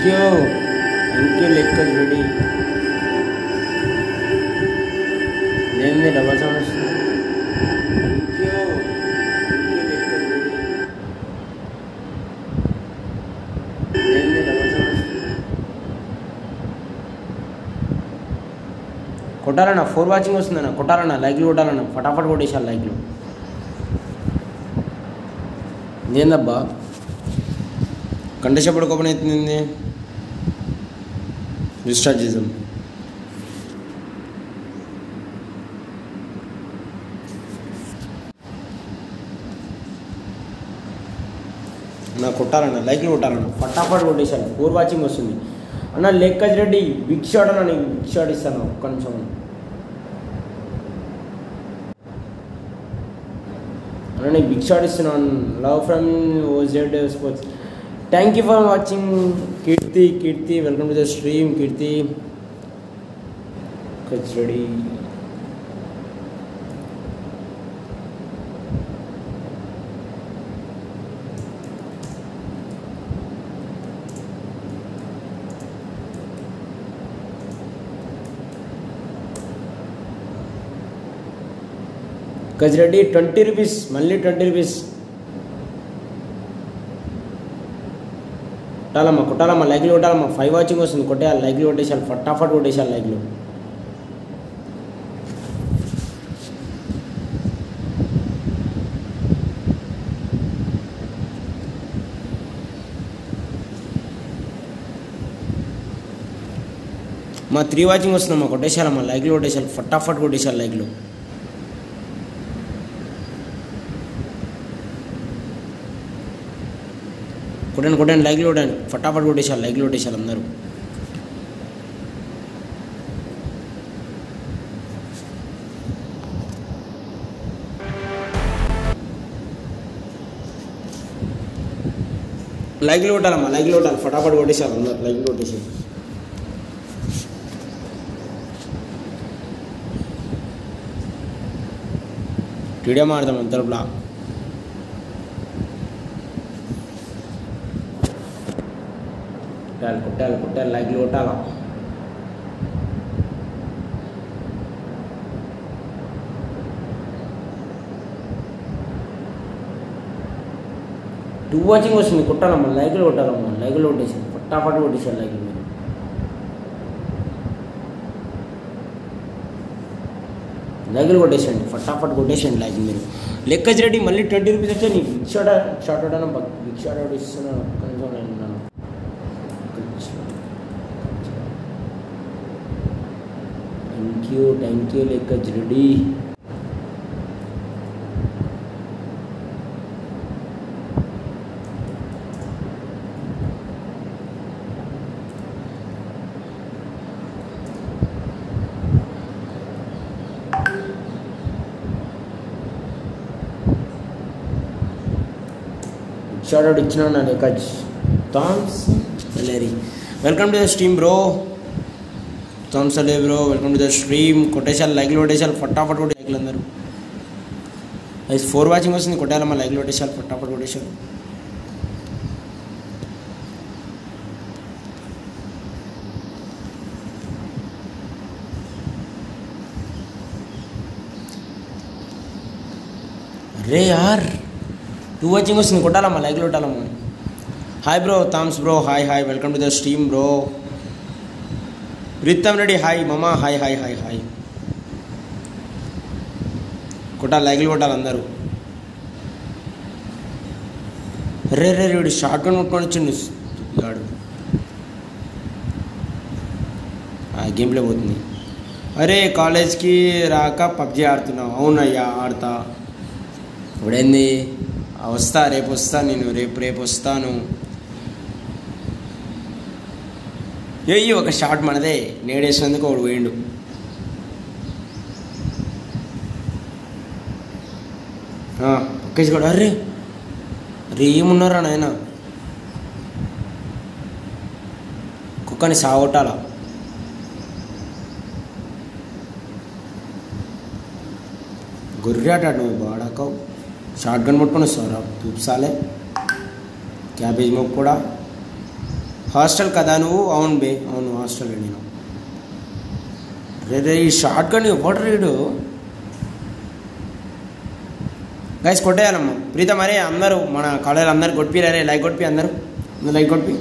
Thank you thank you లెక్క ready ఏంది double sound వస్తుంది థ్యాంక్ యూ థ్యాంక్ యూ లెక్క రెడీ ఏంది డబల్ సౌండ్ వస్తుంది కొట్టాలన్నా ఫోర్ వాచింగ్ వస్తుందన్న కొట్టాలన్నా లైక్లు కొట్టాలన్నా ఫటాఫట్ కొట్టేసాను లైక్లు ఏందబ్బా కంటెస్ట్ ఎప్పుడు ఓపెన్ అవుతుంది రిస్టార్ట్ చేద్దాం నా కొట్టాలన్న లైక్లు కొట్టాలన్న ఫటాఫట్ కొట్టేశాను ఫోర్ వాచింగ్ వస్తుంది అన్న లెక్కజ్ రెడ్డి బిగ్ షాట్ అన్న నీకు బిగ్ షాట్ ఇస్తాను ఒక్క నిమిషం అన్న నీకు బిగ్ షాట్ ఇస్తున్నాను love from OZ sports thank you for watching Keerthi Keerthi welcome to the stream Keerthi ready Gajareddy twenty rupees మళ్ళీ ట్వంటీ రూపీస్ కొట్టాలమ్మా కొట్టాలమ్మా లైక్లు కొట్టాలమ్మా ఫైవ్ వాచింగ్ వస్తుంది కొట్టేయాలి లైక్లు కొట్టేసాలి ఫటాఫట్ కొట్టేసాలి లైక్లు మా త్రీ వాచింగ్ వస్తుందమ్మా కొట్టేసాలమ్మా లైక్లు కొట్టేసాలి ఫటాఫట్ కొట్టేసాలి లైక్లు కొట్టండి కొట్టండి లైక్లు కొట్టండి ఫటాఫట్ కొట్టేసారు లైక్లు కొట్టేసారు అందరూ లైక్లు కొట్టాలమ్మా లైక్లు కొట్టాలి ఫటాఫట్ కొట్టేసారు అందరు లైక్లు కొట్టేసారు వీడియో మాడదాం అంతలో బ్లాగ్ కొట్టాలి కొట్టాలి కొట్టాలి లైక్లు కొట్టాలా టూ వాచింగ్ వస్తుంది కొట్టాలమ్మా లైక్లు కొట్టాలమ్మా లైక్లు కొట్టేసాను ఫటాఫట్ కొట్టేసాను లైక్లు మీరు లైక్లు కొట్టేసండి ఫటాఫట్ కొట్టేసండి లైక్ మీరు లెక్కజ్ రెడ్డి మళ్ళీ ట్వంటీ రూపీస్ వచ్చా నీ big shot shout out big shout out ఇస్తున్నాను కొంచెం నేను ఉన్నాను thank you thank you Lekkaj Reddy shout out ఇచ్చిన నా లెక్కజ్ థామ్స్ లేరీ welcome to the stream bro థామ్స్ అలే bro welcome to the stream కొట్టేసాలి లైక్లు కొట్టేసాలి ఫటాఫట్ కొట్టే లైక్లు అందరూ అది ఫోర్ వాచింగ్ వస్తుంది కొట్టాలమ్మా లైక్లు కొట్టేసాలి ఫటాఫట్ కొట్టేసాలి అరే యార్ టూ వాచింగ్ వస్తుంది కొట్టాలమ్మా లైక్లు కొట్టాలమ్మా హాయ్ బ్రో థామ్స్ bro hi hi welcome to the stream bro Preetham Reddy hi మమా హాయ్ హాయ్ హాయ్ హాయ్ కొట్టాలి లైక్లు కొట్టాలి అందరూ రే రే వీడు షార్ట్ గన్ కొట్టుకొని వచ్చిండు గాడు గేమ్ ప్లే పోతుంది అరే కాలేజ్కి రాక పబ్జి ఆడుతున్నావు అవునయ్యా ఆడతా ఇప్పుడేంది ఆ, వస్తా రేపు వస్తా నేను రేపు రేపు వస్తాను ఏయ్ ఒక షాట్ మనదే నేడేసినందుకు ఒకడు పోయిండు ఒకేసి కూడా అర్రే అరే ఏమున్నారా నాయన కుక్కని సాగొట్టాల గొర్రె ఆట నువ్వు బాడాకవు షార్ట్ గన్ పట్టుకొని వస్తావురా తూప్సాలే క్యాబేజ్ మొక్క కూడా హాస్టల్ కదా నువ్వు అవును బే అవును హాస్టల్ నేను రే రే ఈ షార్ట్ గన్ ఎవడు రీడు గైస్ కొట్టేయాలమ్మా ప్రీత మరే అందరూ మన కాలేజీలో అందరు కొట్టిరారే లైక్ కొట్టిపి అందరూ నువ్వు లైక్ కొట్టిపి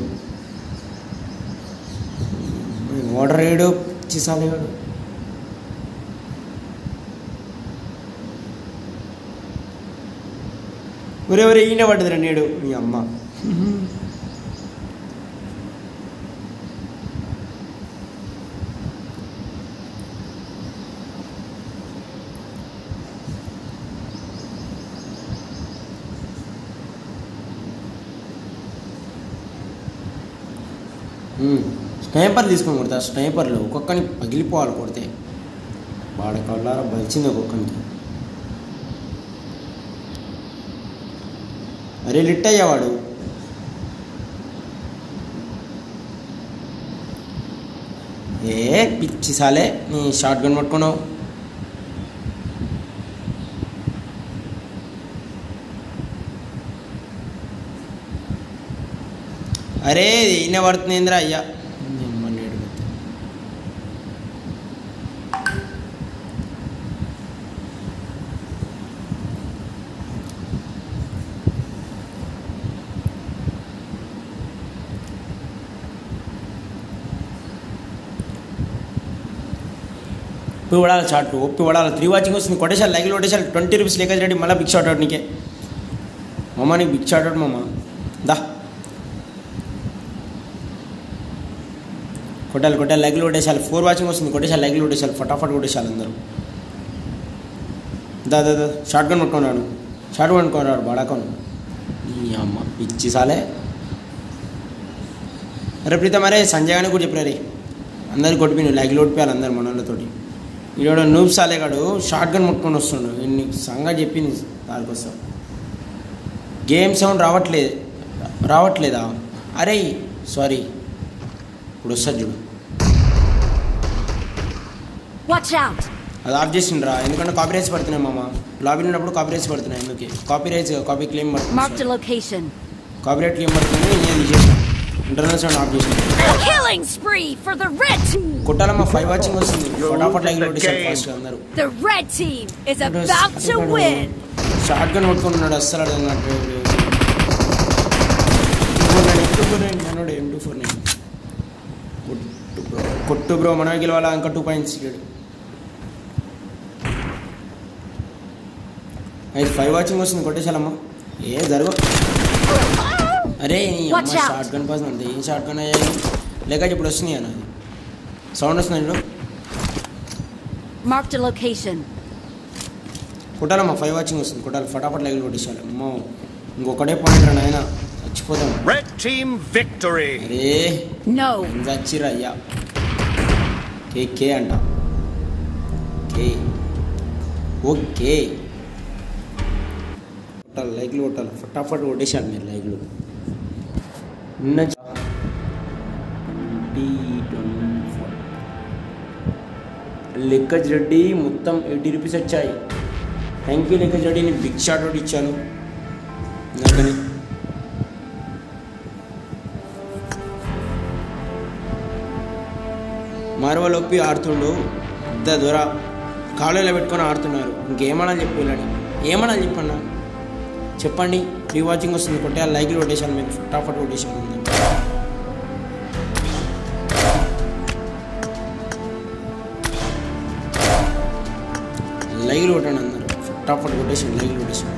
వాటర్ రీడు చిసాలి వాడు ఒరే ఒరే ఈయన పడ్డదిరా నేడు మీ అమ్మ స్నైపర్ తీసుకొని కొడతా స్నైపర్లు ఒక్కొక్కని పగిలిపోవాలి కొడితే వాడ కళ్ళారా బలిచింది ఒక్కొక్కనికి అరే లిట్ అయ్యేవాడు ఏ పిచ్చి సాలే నీ షార్ట్ గన్ పట్టుకున్నావు అరే ఈయన పడుతుంది ఏంద్రా అయ్యా మన్నాడు ఉప్పి పడాలి చాట్ ఉప్పి పడాలి త్రీ వాచింగ్ వస్తుంది కొట్టేసాలి లైక్ కొట్టేసాలి ట్వంటీ రూపీస్ లేక రెడీ మళ్ళీ బిగ్ షాట్ అవుట్ నీకే మమ్మ నీకు బిగ్ షాట్ అవుట్ మమ్మ దా కొట్టాలి కొట్టాలి లైక్లు కొట్టేసాలి ఫోర్ వాచింగ్ వస్తుంది కొట్టేసాలి లైక్లు కొట్టేసాలి ఫటాఫట్ కొట్టేసాలి అందరూ దా దా దా షార్ట్ గన్ పట్టుకున్నాడు షార్ట్ గన్ పట్టుకున్నాడు బడాకోను ఈ అమ్మ పిచ్చి సాలే అరే ప్రీతం అరే సంజయ్ గాని కూడా చెప్పిన రే అందరు కొట్టిపోయి లైక్లు కొట్టిపోయాలి అందరు మన వాళ్ళతోటి ఈడో నూబ్ సాలే గాడు షార్ట్ గన్ ముట్టుకొని వస్తుండు నీకు సంగతి చెప్పింది దానికోసం గేమ్ సౌండ్ రావట్లేదు రావట్లేదా అరే సారీ ఇప్పుడు వస్తుంది చూడు Watch out! అది ఆఫ్ చేసిండ్రా ఎందుకంటే కాపీ రైట్స్ పడుతున్నాయి మామ లాబీలో ఉన్నప్పుడు కాపీ రైట్స్ పడుతున్నాయి ఎందుకు copyrights copy claim Marked a పడుతుంది location. కాపీ రైట్ క్లెయిమ్ పడుతుంది నేను తీసేసిన ఇంటర్నల్ సౌండ్ ఆఫ్ చేసిన Killing spree for the red team! కొట్టాలమ్మా ఫైవ్ వాచింగ్ వస్తుంది ఫటాఫట్ లైక్ కొట్టేసారు ఫాస్ట్ అందరూ The red team is about to win! Shotgun పట్టుకుంటున్నాడు అస్సలు అర్థం కావట్లేదు టూ ఫోర్ నైన్ మనోడు ఎం టూ ఫోర్ నైన్ కొట్టు బ్రో కొట్టు బ్రో మన గెలవాలా ఇంకా టూ పాయింట్స్ లేడు అయితే ఫైవ్ వాచింగ్ వస్తుంది కొట్టేసాలమ్మా ఏ జరుగు అరే నీ అమ్మ Watch out. Shotgun pass అంతే ఏం షార్ట్ గన్ అయ్యాయి లేక ఇప్పుడు వస్తున్నాయి అన్న సౌండ్ వస్తుంది చూడు Marked a location. కొట్టాలమ్మా ఫైవ్ వాచింగ్ వస్తుంది కొట్టాలి ఫటాఫట్ లైక్ కొట్టేసాలి అమ్మో ఇంకొకటే పాయింట్ రా నాయన చచ్చిపోతాం Red team victory. అరే No. చచ్చిరా అయ్యా కే కే అంట కే ఓకే కొట్టాలి లైక్లు కొట్టాలి ఫటాఫట్ కొట్టేశాను మీరు లైక్లు నిన్న లెక్కజ్ రెడ్డి మొత్తం ఎయిటీ రూపీస్ వచ్చాయి థ్యాంక్ యూ లెక్కజ్ రెడ్డి నేను బిగ్ షాట్ ఒకటి ఇచ్చాను అందుకని మరవలొప్పి ఆడుతుండు పెద్ద దూర కాలువలో పెట్టుకొని ఆడుతున్నారు ఇంకేమన్నా చెప్పి వెళ్ళండి ఏమన్నా చెప్పన్నా చెప్పండి ప్రీ వాచింగ్ వస్తుంది కొట్టే లైక్లు కొట్టేశాను మీకు ఫటాఫట్ కొట్టేశాను అందరూ. లైక్లు కొట్టండి అందరు ఫటాఫట్ కొట్టేసాను లైక్లు కొట్టేసాను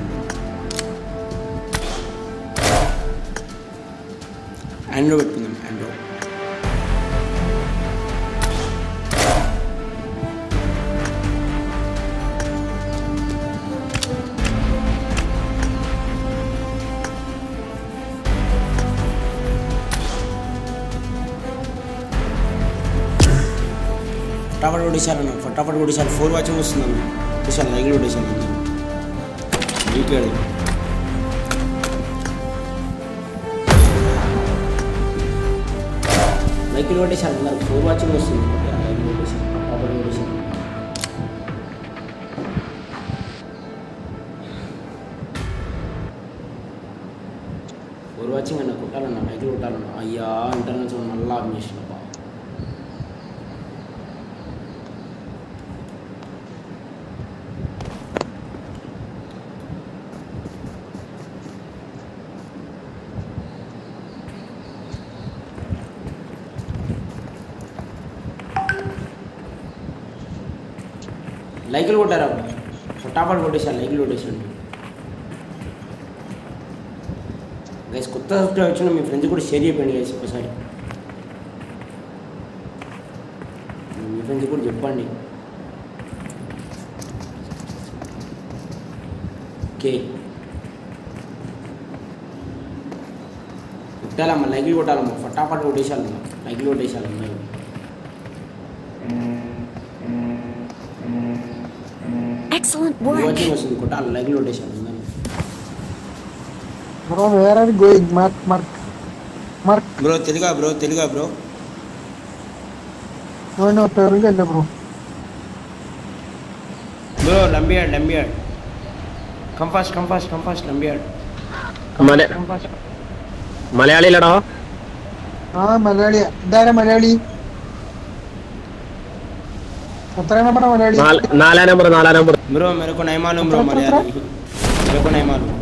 ఆండ్రో పెట్టుకుందాం ఆండ్రో ఫటాఫట్ కొట్టేశారు అన్న ఫటాఫట్ కొట్టేశారు ఫోర్ వాచింగ్ వస్తుంది అన్న కొట్టేశారు లైక్లు కొట్టేశాను అందరూ వీకాడు లైక్లు కొట్టేశారు అందరు ఫోర్ వాచింగ్ వస్తుంది లైక్లు కొట్టేశారు ఫటాఫట్ కొట్టేశారు ఫోర్ వాచింగ్ వాచింగ్ అన్న కొట్టాలన్నా లైక్లు కొట్టాలన్నా అయ్యా ఇంటర్నెట్ మళ్ళీ ఆఫ్ చేసిన బా లైక్లు కొట్టారా ఫటాఫట్ కొట్టేసాను లైక్లు కొట్టేసాను గైస్ కొత్త సబ్స్క్రైబ్ వచ్చిన మీ ఫ్రెండ్స్ కూడా షేర్ చేయండి గైస్ ఒకసారి మీ ఫ్రెండ్స్ కూడా చెప్పండి ఓకే కొట్టాలమ్మా లైక్లు కొట్టాలమ్మా ఫటాఫట్ కొట్టేసాలమ్మా లైక్లు కొట్టేసాలమ్మా Excellent work. వాచింగ్ వస్తుంది కొట్టాలి లైక్లు కొట్టేసాను Bro, where are you going? Mark, Mark. Mark. Bro తెలుగా బ్రో తెలుగా బ్రో No, no, Telugu അല്ല bro. బ్రో లంబియాడ్ లంబియాడ్ come fast come fast come fast లంబియాడ్ മല മലയാളിയിലടോ ആ മലയാളി ഇതാരാ മലയാളി എത്ര നമ്പറ മലയാളി നാല്- നാലാം നമ്പർ നാലാം നമ്പർ ब्रो मेरे को नहीं मालूम ब्रो मलयाली मेरे को नहीं मालूम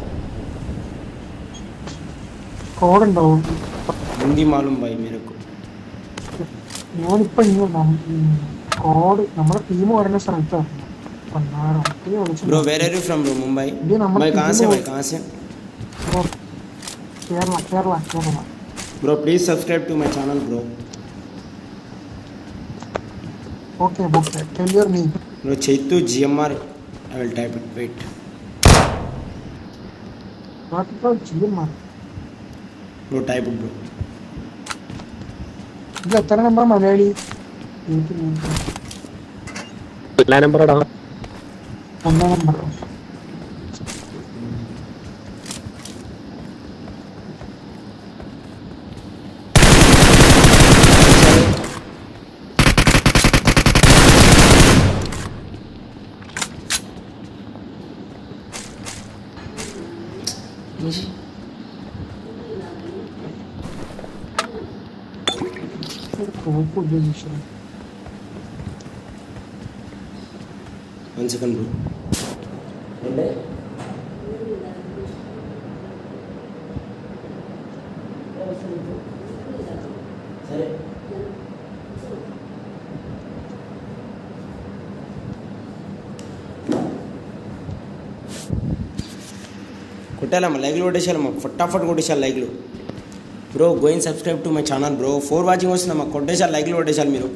കോഡ് ഉണ്ടോ हिंदी मालूम भाई मेरे को ഞാനിപ്പോ ഇങ്ങനെ കോഡ് നമ്മുടെ ടീം വരുന്ന സ്ഥലത്താണ് പണ്ടാരം ഒത്തിരി വിളിച്ചു bro where are you from bro Mumbai ये नंबर भाई कहाँ से कितने भाई कहाँ से Bro, Kerala Kerala Kerala bro please subscribe to my channel bro okay okay tell your name bro Chaitu GMR I will type it wait വാട്ടിപ്പോ GMR bro type it bro ഇതിൽ എത്ര നമ്പർ മലയാളി എനിക്ക് നാലാം നമ്പർ ഇടോ ഒന്നാം നമ്പർ കോപ്പ് ഉപയോഗിച്ചു वन सेकंड ब्रो సరే కొట్టాలమ్మా లైక్లు కొట్టేసాలమ్మా ఫటాఫట్ కొట్టేసాలి లైక్లు bro going subscribe to my channel bro four watching వస్తుందమ్మా కొట్టేసాలి లైక్లు కొట్టేసాలి మీరు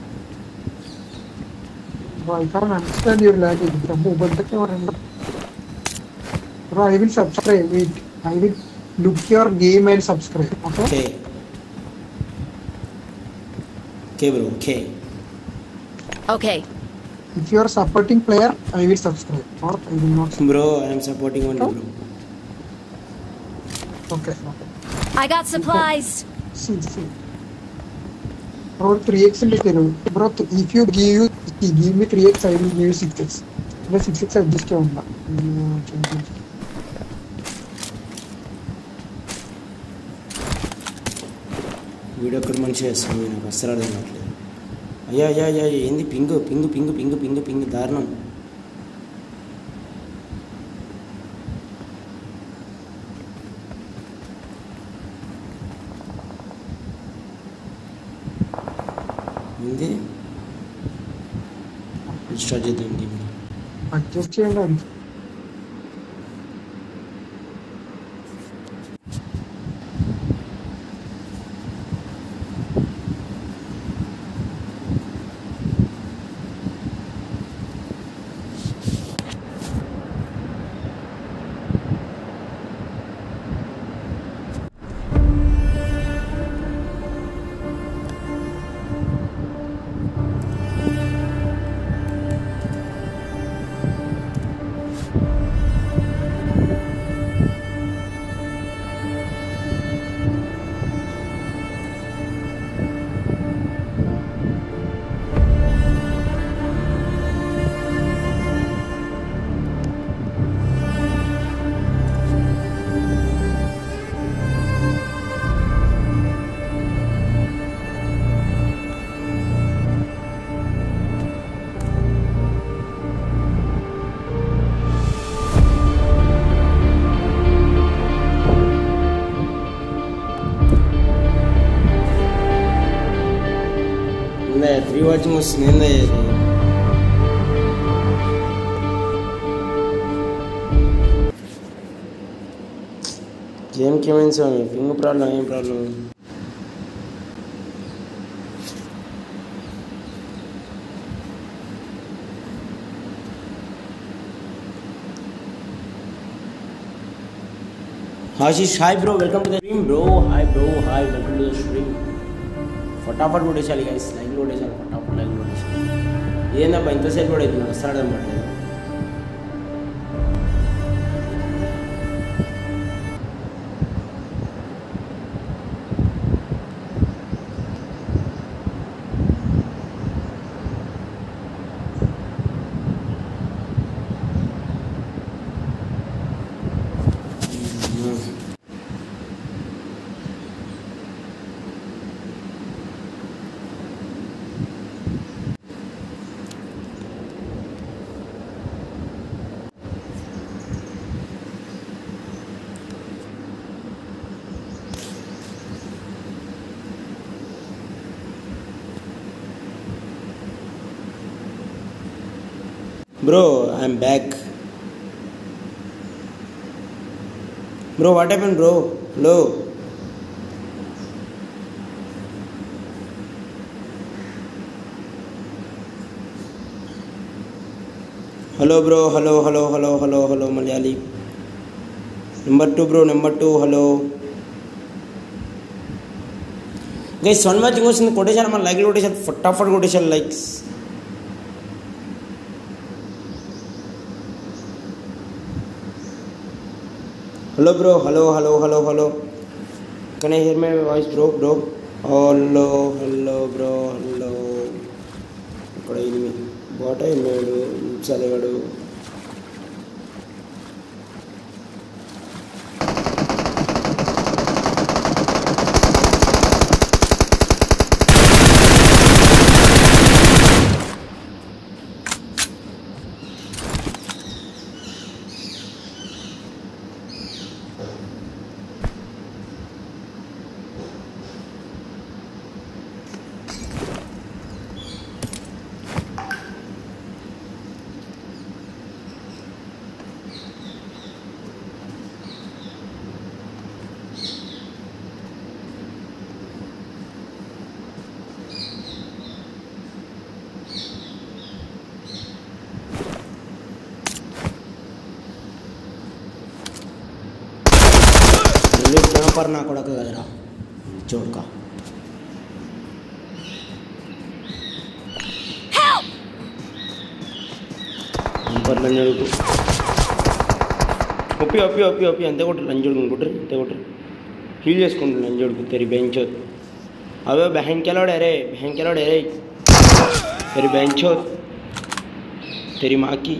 Bro, I can't understand your language. Prabhu, എന്തൊക്കെ പറയുന്നത് Bro, I will subscribe. Wait, I will look your game and subscribe. Okay? Okay okay bro okay Okay. If you are supporting player, I will subscribe. Or I will not. Bro I'm supporting only bro Okay. okay. I got supplies. See, see. Bro, 3x in the Bro, if you give you give me 3x, I will give you 6x. The 6x adjust ఉందా video ఒక్కటి మంచిగా వేస్తుంది నాకు అస్సలు అర్థం కావట్లేదు అయ్యా అయ్యా అయ్యా ఏంది ping ping ping ping ping ping దారుణం ఏంది స్టార్ట్ చేద్దాం గేమ్ అడ్జస్ట్ చేయండి అది ఏందా త్రీ వాచింగ్ వస్తుంది ఏందా ఇది గేమ్కి ఏమైంది స్వామి పింగ్ ప్రాబ్లం ఏం problem Ashish hi bro welcome to the stream bro hi bro hi welcome to the stream ఫటాఫట్ కొట్టేసాలి గైస్ లైక్ కొట్టేసాలి ఫటాఫట్ లైక్ కొట్టేసాలి ఏందబ్బా ఇంతసేపు కూడా అవుతుంది వస్తాడని పడలేదు bro I'm back bro what happen bro hello hello bro hello hello hello hello hello Malayali number two bro number two hello guys one watching వస్తుంది కొట్టేసారు మన లైక్లు కొట్టేసారు ఫటాఫట్ కొట్టేసారు likes hello bro hello hello hello hello can I hear my voice bro bro hello hello bro hello ఇక్కడ ఇది బాట ఎన్నాడు చదివాడు వెళ్ళి క్యాంపర్ నా కొడక కదరా చూడక క్యాంపర్ లంజడుకు ఒప్పి ఒప్పి ఒప్పి ఒప్పి అంతే కొట్టరు లంజడుకు కొట్టరు అంతే కొట్టరు హీల్ చేసుకుంటారు లంజడుకు తెరి బెంచో అవే బెహంకెలాడే రే బెహంకెలాడే రే తెరి బెంచో तेरी माँ की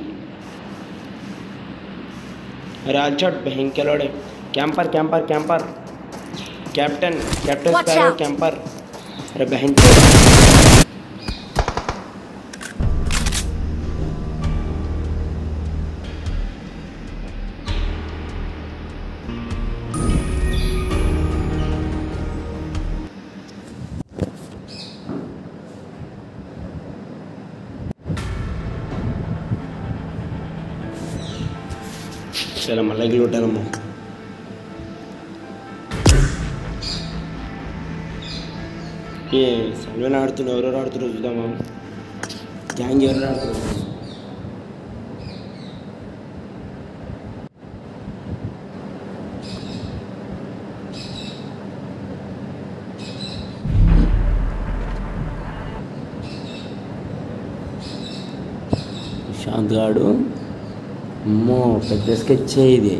अरे अलचट बहन के लोड़े camper camper camper captain captain Watch sparrow out. Camper अरे बहन के చాలా మళ్ళీ కొట్టానమ్మా ఏ సెల్వెన్ ఆడుతున్నారు ఎవరెవరు ఆడుతున్నారు చూద్దామా గ్యాంగ్ ఎవరు ఆడుతున్నారు శాంత్ గాడు అమ్మో పెద్ద స్కెచ్ ఇది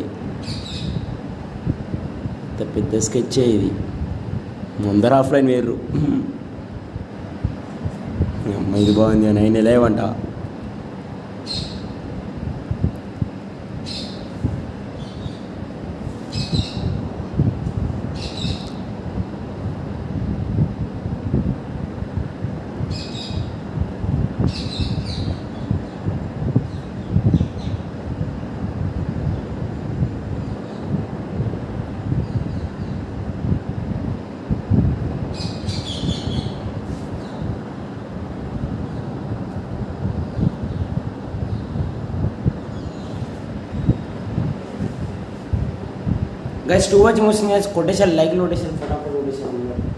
ఇంత పెద్ద స్కెచ్ ఇది ముందర ఆఫ్లైన్ వేర్రు అమ్మ ఇది బాగుంది నైన్ లేవంట గైస్ టూ వచ్చి మూసింది గైస్ కొట్టేసారు లైక్లు కొట్టేసారు ఫటాఫట్ కొట్టేసారు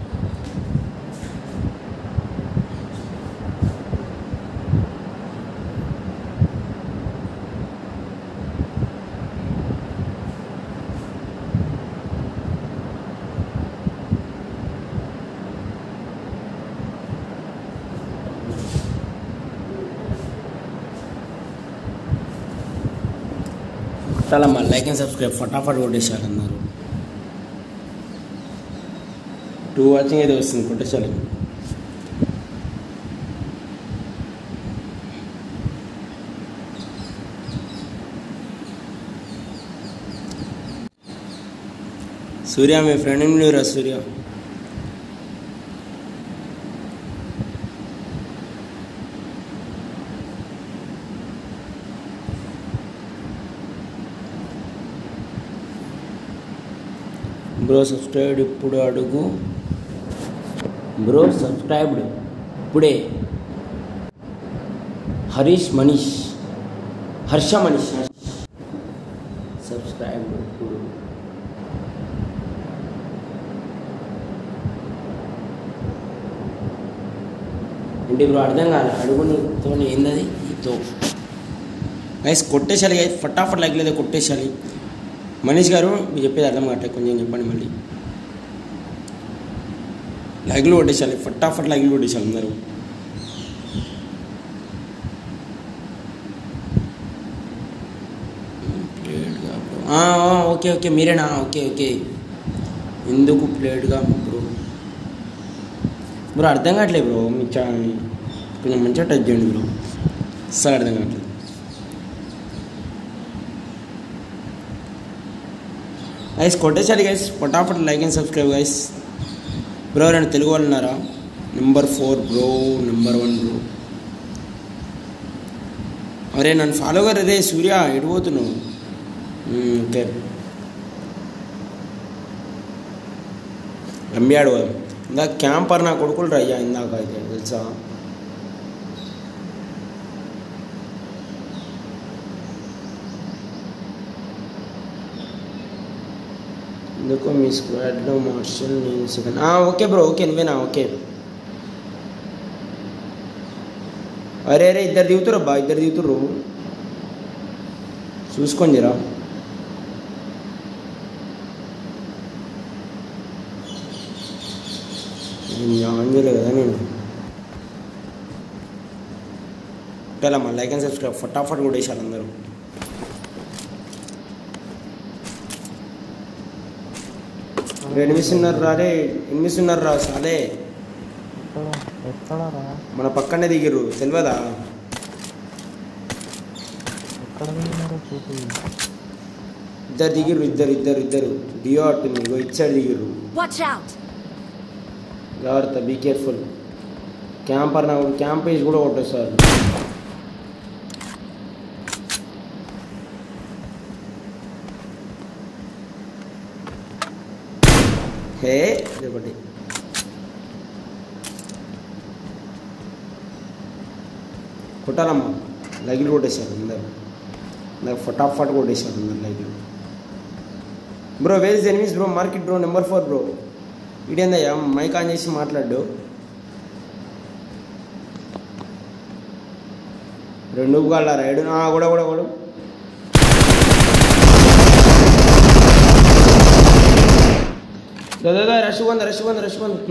కొట్టాలమ్మా లైక్ అండ్ సబ్స్క్రైబ్ ఫటాఫట్ కొట్టేసారు అన్నారు టూ వాచింగ్ అయితే వస్తుంది కొట్టేసారు సూర్య మీ ఫ్రెండ్ లేవురా సూర్య బ్రో సబ్స్క్రైబ్డ్ ఇప్పుడు అడుగు బ్రో సబ్స్క్రైబ్డ్ ఇప్పుడే హరీష్ మనీష్ హర్ష మనీష్ సబ్స్క్రైబ్డ్ ఇప్పుడు ఏంటి బ్రో అర్థం కాలే అడుగునితో ఏందది తో గైస్ కొట్టేసాలి గైస్ ఫటాఫట్ లైక్ లేదా కొట్టేసాలి మనీష్ గారు మీరు చెప్పేది అర్థం కావట్లేదు కొంచెం చెప్పండి మళ్ళీ లైక్లు కొట్టేసాలి ఫటాఫట్ లైక్లు కొట్టేసాలి అందరూ ప్లేట్గా బ్రో ఆ, ఆ, ఓకే ఓకే మీరేనా ఓకే ఓకే ఎందుకు ప్లేట్గా బ్రో బ్రో అర్థం కావట్లేదు బ్రో మీ చా కొంచెం మంచిగా టచ్ చేయండి బ్రో అస్సలు అర్థం కావట్లేదు గైస్ కొట్టేసారి గైస్ ఫటాఫట్ like and subscribe guys bro రెండు తెలుగు వాళ్ళు ఉన్నారా number four bro number one bro అరే నన్ను ఫాలో గారు రే సూర్య ఎటు పోతున్నావు మ్మ్, ఓకే రంబ్యాడు ఇందాక క్యాంపర్ నా కొడుకులు రయ్యా ఇందాక అయితే తెలుసా ఎందుకో మీ స్క్వాడ్లో మార్షల్ నేను సెకండ్ ఓకే బ్రో ఓకే నువ్వేనా ఓకే అరే అరే ఇద్దరు దిగుతురు బా ఇద్దరు దిగుతురు చూసుకొని జరా నేను ఆన్ చేయలే కదా నేను పెట్టాలమ్మా లైక్ అండ్ సబ్స్క్రైబ్ ఫటాఫట్ కూడా వేసారు అందరూ ఎనిమిది ఉన్నారు రా రే ఎనిమిది ఉన్నారు రా సాలే ఎక్కడరా మన పక్కనే దిగిర్రు తెలియదా ఎక్కడ వెళ్ళినారో చూపి ఇద్దరు దిగిర్రు ఇద్దరు ఇద్దరు ఇద్దరు డియో అట్టుంది ఇగో ఇటు సైడ్ దిగిర్రు Watch out! జాగ్రత్త బీ కేర్ఫుల్ క్యాంపర్ నా క్యాంప్ వేసి కూడా కొట్టేస్తారు హే ఇది ఒకటి కొట్టాలమ్మా లైగ్లు కొట్టేశారు అందరు నాకు ఫటాఫట్ కొట్టేశారు అందరు లైగ్లు bro where is enemies bro market bro number four bro ఇడేందయ్యా మైక్ ఆన్ చేసి మాట్లాడు రెండు కాళ్ళ రైడు ఆ, కూడా కూడా కూడా దాదా రష్ కొంద రష్ కొంద రష్ కొంద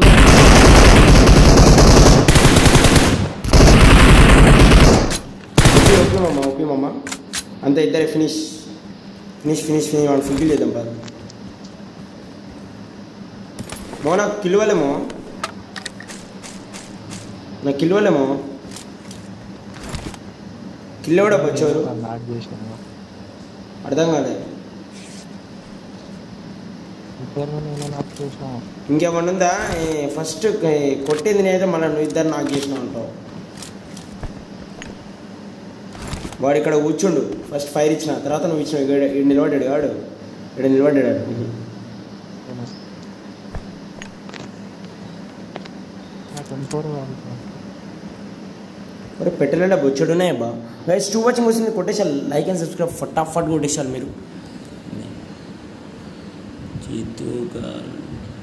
ఓకే ఓకే మమ్మ ఓకే మమ్మ అంతే ఇద్దరే ఫినిష్ ఫినిష్ ఫినిష్ ఫినిష్ వాళ్ళు ఫుల్ చేద్దాం పద మో నాకు కిలువలేమో నాకు కిలువలేమో కిల్లో కూడా వచ్చారు లాక్ చేసాను అర్థం కాలే ఇద్దరు నేను లాక్ చేసిన ఇంకేమన్నా ఉందా ఏ, ఫస్ట్ ఏ, కొట్టింది నేనైతే మళ్ళీ నువ్వు ఇద్దరు నాకు చేసినావు అంటావు వాడు ఇక్కడ కూర్చుండు ఫస్ట్ ఫైర్ ఇచ్చిన తర్వాత నువ్వు ఇచ్చిన ఇక్కడ నిలబడ్డాడు వాడు ఇక్కడ నిలబడ్డాడు నాకు ఎంపోరు మరి పెట్టలేడా బొచ్చుడునే బా గైస్ టూ వచ్చి మూసింది కొట్టేసారు లైక్ అండ్ సబ్స్క్రైబ్ ఫటాఫట్ కొట్టేసారు మీరు చీతుగాల్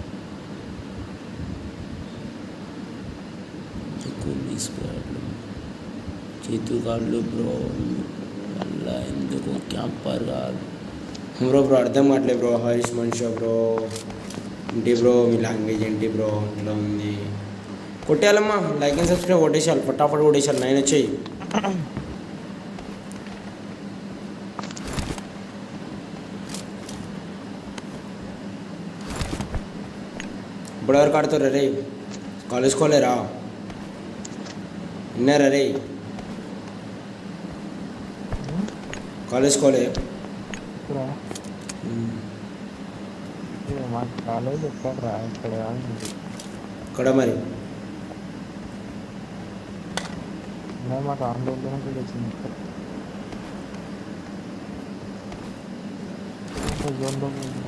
కొన్ని స్క్వాడ్లు చీతుగాళ్ళు బ్రో వల్ల ఎందుకు క్యాంపర్ కాదు బ్రో బ్రో అర్థం కావట్లేదు బ్రో హరీష్ మనిషి బ్రో ఏంటి బ్రో మీ లాంగ్వేజ్ ఏంటి బ్రో ఇట్లా ఉంది కొట్టేయాలమ్మా లైక్ అండ్ సబ్స్క్రైబ్ కొట్టేసాలి ఫటాఫట్ కొట్టేసాలి నైన్ వచ్చాయి ఇప్పుడు ఎవరికి ఆడుతారు రే కాలేజ్ కోలేరా విన్నారా రే కాలేజ్ కోలే ఇక్కడ ఏ, మా కాలేజ్ ఎక్కడ రా ఇక్కడ కాదు. ఇక్కడ మరి నేను మాకు ఆందోళన కూడా వచ్చింది ఇక్కడ ఒక జోన్లో ఉంది.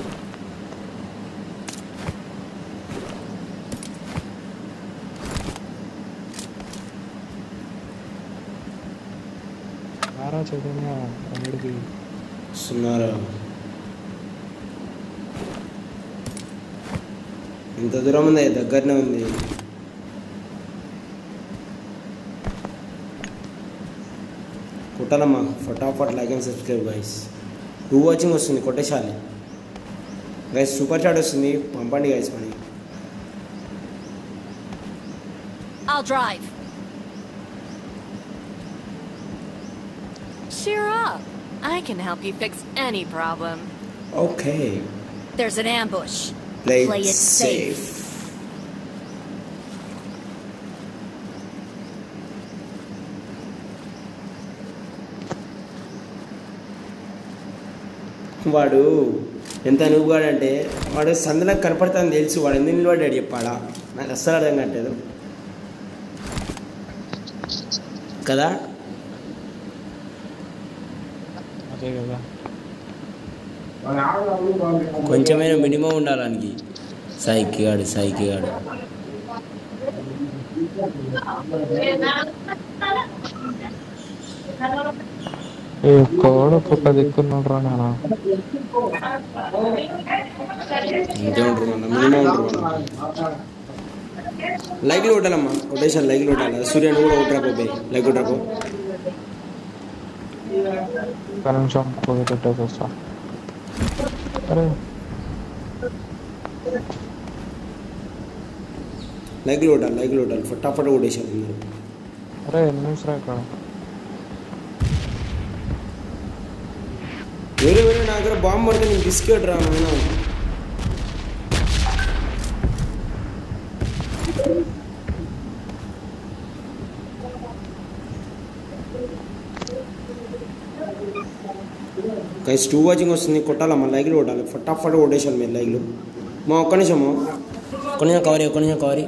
రారా చైతన్య అంగడికి వస్తున్నారా ఇంత దూరం ఉంది దగ్గరనే ఉంది కొట్టాలమ్మా ఫటాఫట్ like and subscribe guys two watching వస్తుంది కొట్టేసాలి గైస్ సూపర్ చాట్ వస్తుంది పంపండి guys money I'll drive. Cheer up. I can help you fix any problem. Okay There's an ambush. Play Play it safe. Safe వాడు ఎంత నువ్వుగాడంటే వాడు సందులకు కనపడతాను తెలుసు వాడు ఎందుకు నిలబడ్డాడు చెప్పాడా నాకు అస్సలు అర్థం కావట్లేదు కదా అదే కదా కొంచెమైనా మినిమం ఉండాలానికి సైకి గాడు సైకి గాడు ఏ ఒక్కవాడు ఒక్కొక్క దిక్కున్నాడు రా నాన్న ఇంతే ఉంటారు మన మినిమం ఉంటారు మన లైక్లు కొట్టాలమ్మా కొట్టేసాను లైక్లు కొట్టాలి సూర్యను కూడా కొట్టరా పోయి లైక్ కొట్టరా పో ఒక్క నిమిషం పొగ పెట్టేసి వస్తా అరే లైక్లు కొట్టాలి లైక్లు కొట్టాలి ఫటాఫట్ కొట్టేసాను అందరూ అరే ఎన్ని నిమిషాలు ఇక్కడ వేరే వేరే నా దగ్గర బాంబు పడితే నేను బిస్కెట్ రా నాయన గైస్ టూ వాచింగ్ వస్తుంది కొట్టాలమ్మా లైక్లు కొట్టాలి ఫటాఫట్ కొట్టేసాను మీరు లైక్లు మా ఒక్క నిమిషము ఒక్క నిమిషం కవరీ ఒక్క నిమిషం కవరీ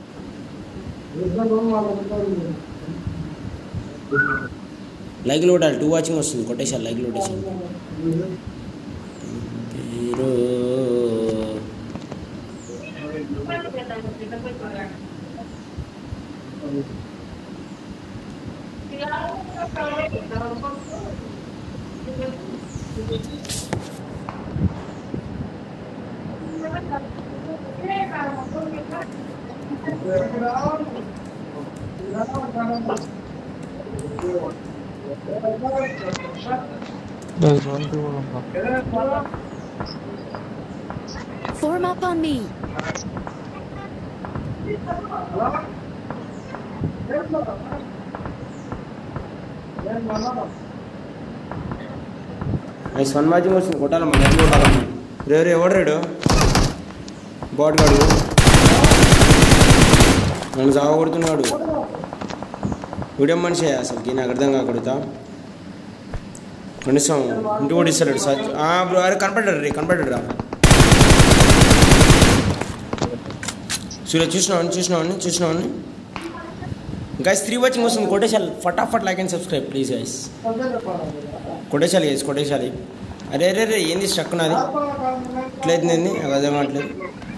లైక్లు కొట్టాలి టూ వాచింగ్ వస్తుంది కొట్టేసాను లైక్లు కొట్టేసాను పేరు జోన్కి కూడా ఉందా Form up on me. Nice one watching వస్తుంది కొట్టాలమ్మా లైక్లు కొట్టాలమ్మా రే రే ఎవడు రేడు బాట్ గాడు నన్ను సాగొడుతున్నాడు వీడియో మనిషి అసలుకి నాకు అర్థం కాకూడదా కనీసం ఇంటి కూడా ఇస్తాడు సార్ బ్రో అరే కనపడ్డాడు రే కనపడ్డాడు రా సూర్య చూసినావని చూసినావని చూసినావని గైస్ త్రీ వాచింగ్ వస్తుంది కొట్టేసాలి ఫటాఫట్ like and subscribe please guys కొట్టేసాలి గైస్ కొట్టేసాలి అరే అరే రే ఏంది స్ట్రక్ నాది ఇట్లయితుంది ఏంది నాకు అర్థం కావట్లేదు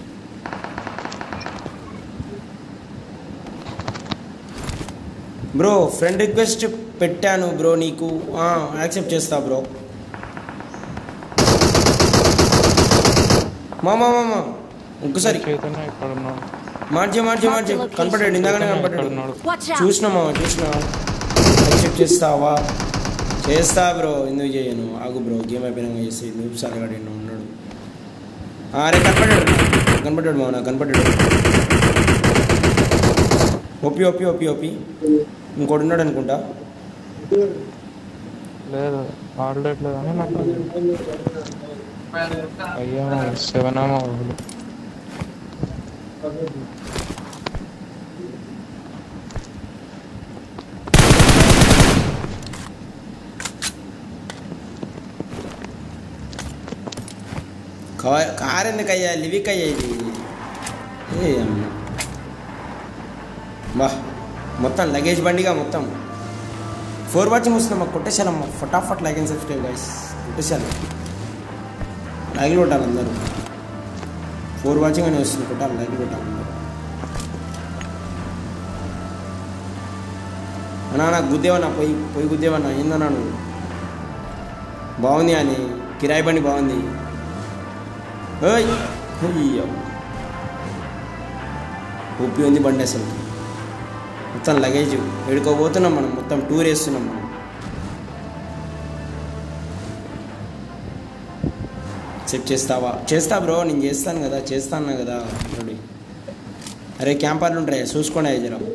బ్రో ఫ్రెండ్ రిక్వెస్ట్ పెట్టాను బ్రో నీకు యాక్సెప్ట్ చేస్తా బ్రో మా మా మా మా ఒక్కసారి చైతన్య ఇక్కడ ఉన్నాడు మార్చి మార్చి మార్చి కనపడ్డాడు ఇందాకనే ఇక్కడ కనపడ్డాడు ఉన్నాడు Watch out! చూసినా మామ చూసినా యాక్సెప్ట్ చేస్తావా చేస్తా బ్రో ఎందుకు చేయను ఆగు బ్రో గేమ్ అయిపోయినాక చేస్తే నువ్వు సరగాడు ఎన్నో ఉన్నాడు ఆ, అరే కనపడ్డాడు కనపడ్డాడు మామ నాకు కనపడ్డాడు ఒప్పి ఒప్పి ఒప్పి ఒప్పి ఇంకోటి ఉన్నాడు అనుకుంటా లేదు ఆడలేదు అని నాకు అయ్యా సెవెన్ ఏమో వాళ్ళు కా- కార్ ఎందుకు అయ్యా లివిక్ అయ్యా ఇది ఏ అమ్మ బా మొత్తం లగేజ్ బండిగా మొత్తం ఫోర్ వాచింగ్ వస్తున్నాం మాకు కొట్టేశాలమ్మ ఫటాఫట్ లైక్ అండ్ సబ్స్క్రైబ్ గైస్ కొట్టేశాను లైక్లు కొట్టాలి అందరూ ఫోర్ వాచింగ్ అని వస్తుంది కొట్టాలి లైక్లు కొట్టాలి అందరూ అన్నా నాకు గుద్దేవన్నా పోయి పోయి గుద్దేవన్నా ఏందన్నా నువ్వు బాగుంది అని కిరాయి బండి బాగుంది ఓయ్ అయ్యో ఊపి ఉంది బండి అసలు మొత్తం లగేజ్ ఎడుకోబోతున్నాం మనం మొత్తం టూర్ వేస్తున్నాం మనం సెట్ చేస్తావా చేస్తా బ్రో నేను చేస్తాను కదా చేస్తాను కదా ఆల్రెడీ అరే క్యాంపర్లు ఉంటాయి చూసుకోండి అయ్యి జరా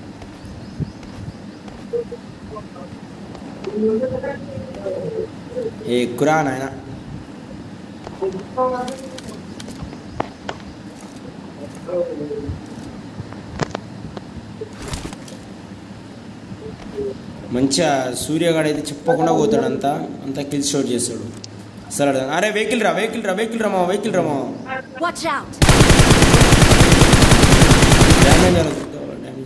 ఏ ఎక్కురా నాయన మంచిగా సూర్యగాడు అయితే చెప్పకుండా పోతాడు అంతా అంతా కిల్ షోట్ చేస్తాడు సరే అర్థం. అరే వెహికల్ రా వెహికల్ రా వెహికల్ రమా వెహికల్ రమా Watch out! డ్యామేజ్ జరుగుతుంది డ్యామేజ్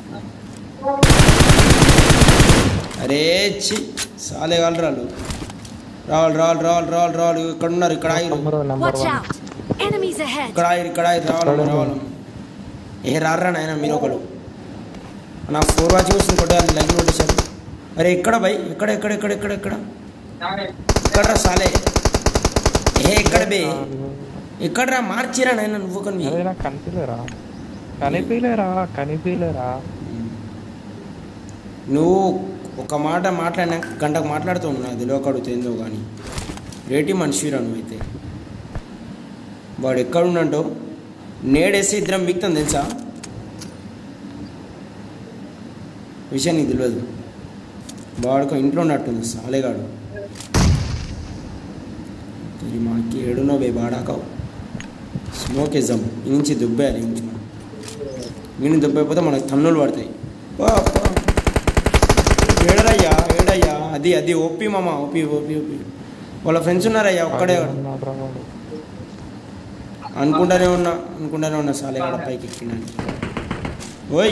అరే చి సాలే వాళ్ళు రాళ్ళు రావాలి రావాలి రావాలి రావాలి రావాలి ఇక్కడ ఉన్నారు ఇక్కడ ఆగిరు number number Watch one out! Enemies ahead! ఇక్కడ ఆగిరు ఇక్కడ ఆగిరు రావాలి రావాలి ఏ రారా నాయన మీరు ఒకరు నా ఫోర్ వాచ్ వస్తుంది కొట్టాలి లైన్ కొట్టేశారు అరే ఎక్కడ బై ఎక్కడ ఎక్కడ ఎక్కడ ఎక్కడ ఎక్కడ ఎక్కడ రా సాలే ఏ ఎక్కడ బే ఎక్కడ రా మార్చిరా నాయన నువ్వు కొన్ని అదే నాకు కనిపించలేరా కనిపించలేరా కనిపించలేరా నువ్వు ఒక మాట మాట్లాడినా గంటకు మాట్లాడుతూ ఉన్నా అది లోకడుగుతుంది ఏందో కానీ రేటి మనిషిరా నువ్వైతే వాడు ఎక్కడున్నట్టు నేడేసి ఇద్దరం మిగతాం తెలుసా విషయం నీకు తెలియదు వాడుకో ఇంట్లో ఉన్నట్టుంది సాలేగాడు ఇది మనకి ఏడునో బే బాడాకావు స్మోక్ ఇద్దాం ఈ నుంచి దుబ్బేయాలి ఈ నుంచి మనం ఈ నుంచి దుబ్బైపోతే మనకు తన్నులు పడతాయి పో, పో. ఏడరయ్యా ఏడయ్యా అది అది ఓపి మామ ఓపి ఓపి ఓపి వాళ్ళ ఫ్రెండ్స్ ఉన్నారయ్యా ఒక్కడే ఉన్నాడు రా వాడు. అనుకుంటానే ఉన్నా అనుకుంటానే ఉన్నా సాలే కాడ పైకి ఎక్కినాను ఓయ్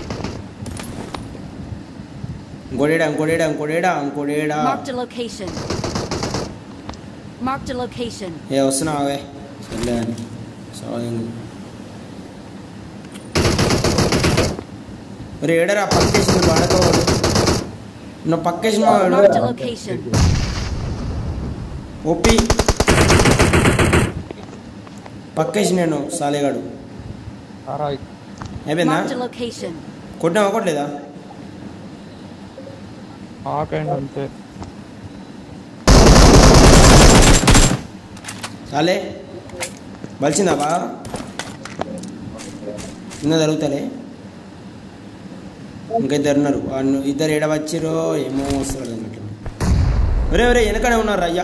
ఇంకోడేడా ఇంకోడేడా ఇంకోడేడా ఇంకోడేడా Marked a location. Marked a location. ఏ వస్తున్నావే సర్లే అని సాధింగు మరి ఏడరా పక్కేసింది వాడకోవాడు నా పక్కేసిన Marked a location. ఒప్పి పక్కేసి నేను సాలేగాడు రారా అయిపోయిందా Marked a location. కొట్టినావా కొట్టలేదా ఆకండి అంతే చాలే బలిసిందా బా కింద జరుగుతలే ఇంకా ఇద్దరు ఉన్నారు వాళ్ళు ఇద్దరు ఏడ వచ్చిరో ఏమో వస్తాడు అన్నట్లు ఒరే ఒరే వెనకనే ఉన్నారు అయ్యా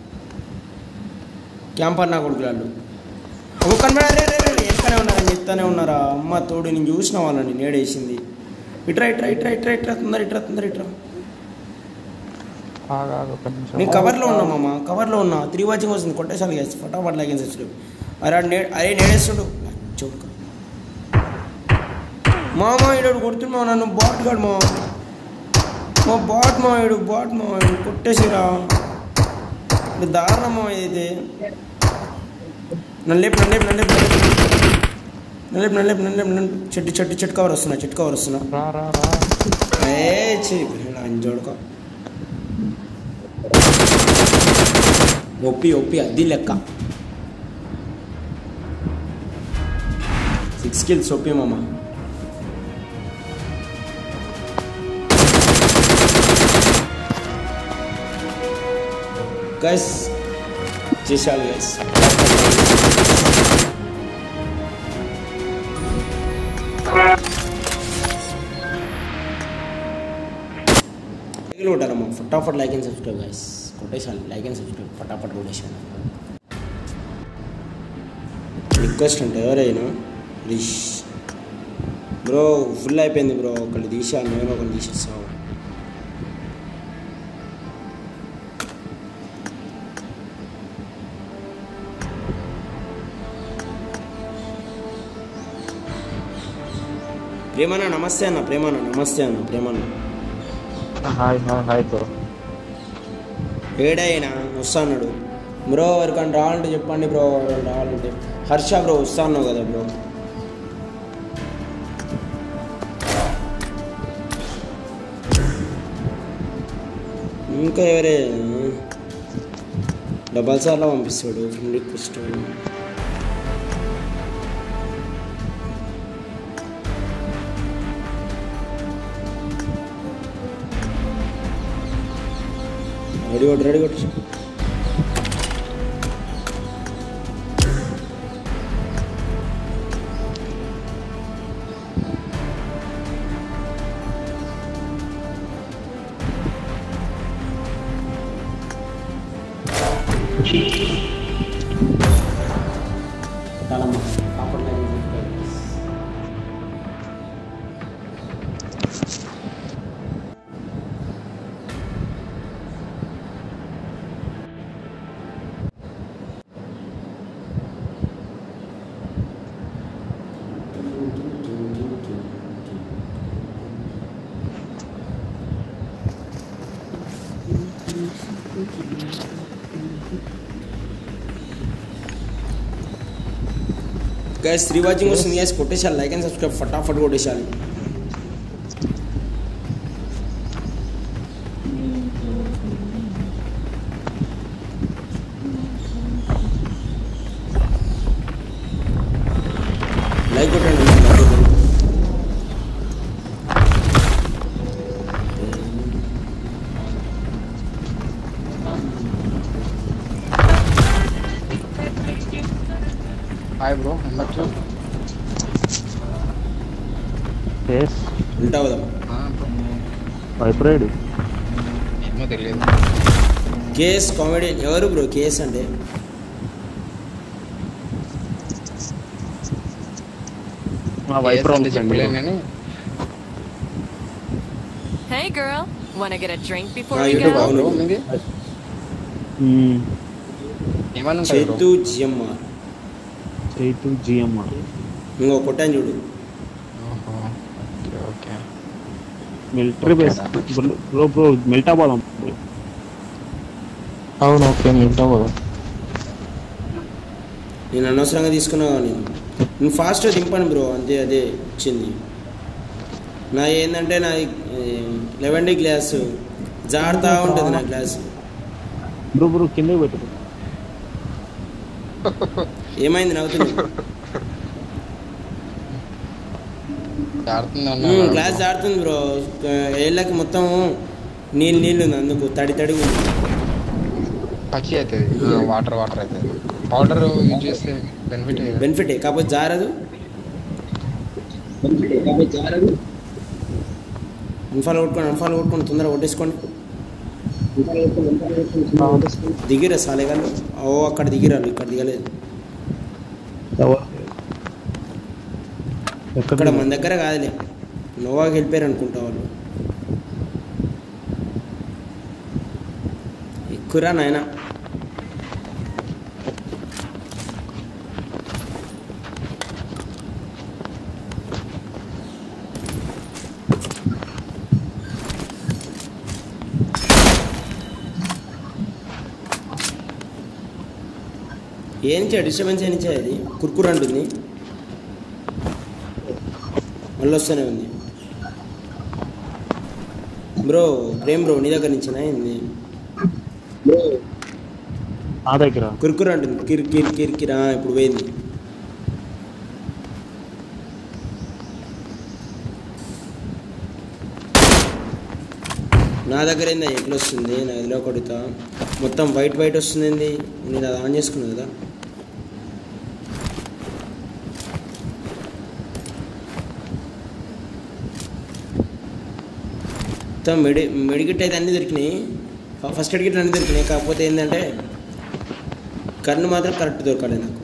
క్యాంపర్ నా కొడుకులు వాళ్ళు ఒక కనబడ రే రే రే వెనకనే ఉన్నారని చెప్తానే ఉన్నారా అమ్మ తోడు నేను చూసిన వాళ్ళని నేడేసింది ఇట్రా ఇట్రా ఇట్రా ఇట్రా ఇట్రా తొందర ఇట్రా తొందర ఇట్రా ఆగాగు ఒక నిమిషం నేను కవర్లో ఉన్నా మామ కవర్లో ఉన్నా త్రీ వాచింగ్ వస్తుంది కొట్టేసాను గేసి ఫటాఫట్ లాగిన సచ్చుడు అరే ఆడు నే అరే నేడేస్తుడు చౌక మామ ఈడు కొడుతున్నా నన్ను బాట్ గాడు మా మా బాట్ మా ఈడు బాట్ మా ఈడు కొట్టేసిరా ఇది దారుణమా ఇదైతే నన్ను లేపు నన్ను లేపు నన్ను లేపు నన్ను లేపు నన్ను లేపు నన్ను లేపు నన్ను లేపు చెట్టు చెట్టు చెట్టు కవర్ వస్తున్నా చెట్టు కవర్ వస్తున్నా రా రా రా ఏ చీ అంజోడుకో ఒప్పి ఒప్పి అద్ది లెక్క సిక్స్ కిల్స్ ఒప్పి మామ గైస్ చేశాడు గైస్ లైక్లు కొట్టారమ్మా ఫటాఫట్ లైక్ అండ్ సబ్స్క్రైబ్ గైస్ కొట్టేసాను లైక్ అండ్ సబ్స్క్రైబ్ ఫటాఫట్ కొట్టేసాను రిక్వెస్ట్ అంటే ఎవరైనా రిష్ బ్రో ఫుల్ అయిపోయింది బ్రో ఒకళ్ళు తీసాను నేను ఒకళ్ళు తీసేస్తాను ప్రేమన్న నమస్తే అన్న ప్రేమన్న నమస్తే అన్న ప్రేమన్న హాయ్ హాయ్ హాయ్ బ్రో ఏడైనా వస్తాడు బ్రో ఎవరికైనా రావాలంటే చెప్పండి బ్రో ఎవరైనా రావాలంటే హర్ష బ్రో వస్తాను కదా బ్రో ఇంకా ఎవరే డబల్ సార్లో పంపిస్తాడు ఫ్రెండ్ రిక్వెస్ట్ రెడీ కొట్టు రెడీ కొట్టు కొట్టాలమ్మా కాపర్ లైన్ గైస్ త్రీ వాచింగ్ వస్తుంది గైస్ కొట్టేసాలి లైక్ అండ్ సబ్స్క్రైబ్ ఫటాఫట్ కొట్టేసాలి లైక్ కొట్టండి like కొట్టండి. హాయ్ బ్రో ఉండొచ్చు ఎస్ ఉంటావు కదా వైబ్రేడ్ ఏమో తెలియదు కేఎస్ కామెడియన్ ఎవరు బ్రో కేఎస్ అంటే మా వైబ్రో అంటే చెప్పలేను కానీ Hey, girl. Want to get a drink before Ah, we you do go? well. Bro మీది ఏమని ఉంటుంది bro Chaitu GMR Chaitu GMR ఇంకో కొట్టాను చూడు ఓహో okay okay military base bro bro మిల్టా పోదాం అవును ఓకే మిగతా బ్రో నేను అనవసరంగా తీసుకున్నా నేను నేను ఫాస్ట్గా దింపాను బ్రో అంతే అదే వచ్చింది నా ఏంటంటే నా లెవెన్ డి గ్లాస్ జారుతా ఉంటుంది నా గ్లాస్ బ్రో బ్రో కింద పెట్టు ఏమైంది నవ్వుతుంది జారుతుంది ఉమ్, అన్న గ్లాస్ జారుతుంది బ్రో ఏళ్ళకి మొత్తం నీళ్ళు నీళ్ళు ఉంది అందుకు తడి తడి ఉంది పచ్చి అవుతుంది వాటర్ వాటర్ అవుతుంది పౌడర్ యూజ్ చేస్తే బెనిఫిట్ బెనిఫిటే కాకపోతే జారదు అన్ఫాలో కొట్టుకోండి అన్ఫాలో కొట్టుకోండి తొందరగా కొట్టేసుకోండి దిగిరా సాలేగాళ్ళు ఓ అక్కడ దిగిరాలు ఇక్కడ దిగలేదు ఇక్కడ మన దగ్గర కాదులే నోవాకి వెళ్ళిపోయారు అనుకుంటా వాళ్ళు ఎక్కువరా నాయన ఏం చే డిస్టర్బెన్స్ ఏం చే అది కుర్కుర్ అంటుంది మళ్ళీ వస్తూనే ఉంది బ్రో ప్రేమ్ బ్రో నీ దగ్గర నుంచినా ఏంది నా దగ్గర కుర్కుర్ అంటుంది కిర్ కిర్ కిర్ కిర్ ఆ, ఇప్పుడు పోయింది నా దగ్గర ఏంది ఎట్లా వస్తుంది నా ఎదులో కొడుతా మొత్తం వైట్ వైట్ వస్తుంది ఏంది నేను అది ఆన్ చేసుకున్నాను కదా మొత్తం మెడి మెడికిట్ అయితే అన్నీ దొరికినాయి ఫ- ఫస్ట్ ఎయిడ్ కిట్ అన్నీ దొరికినాయి కాకపోతే ఏంటంటే కన్ను మాత్రం కరెక్ట్ దొరకాలి నాకు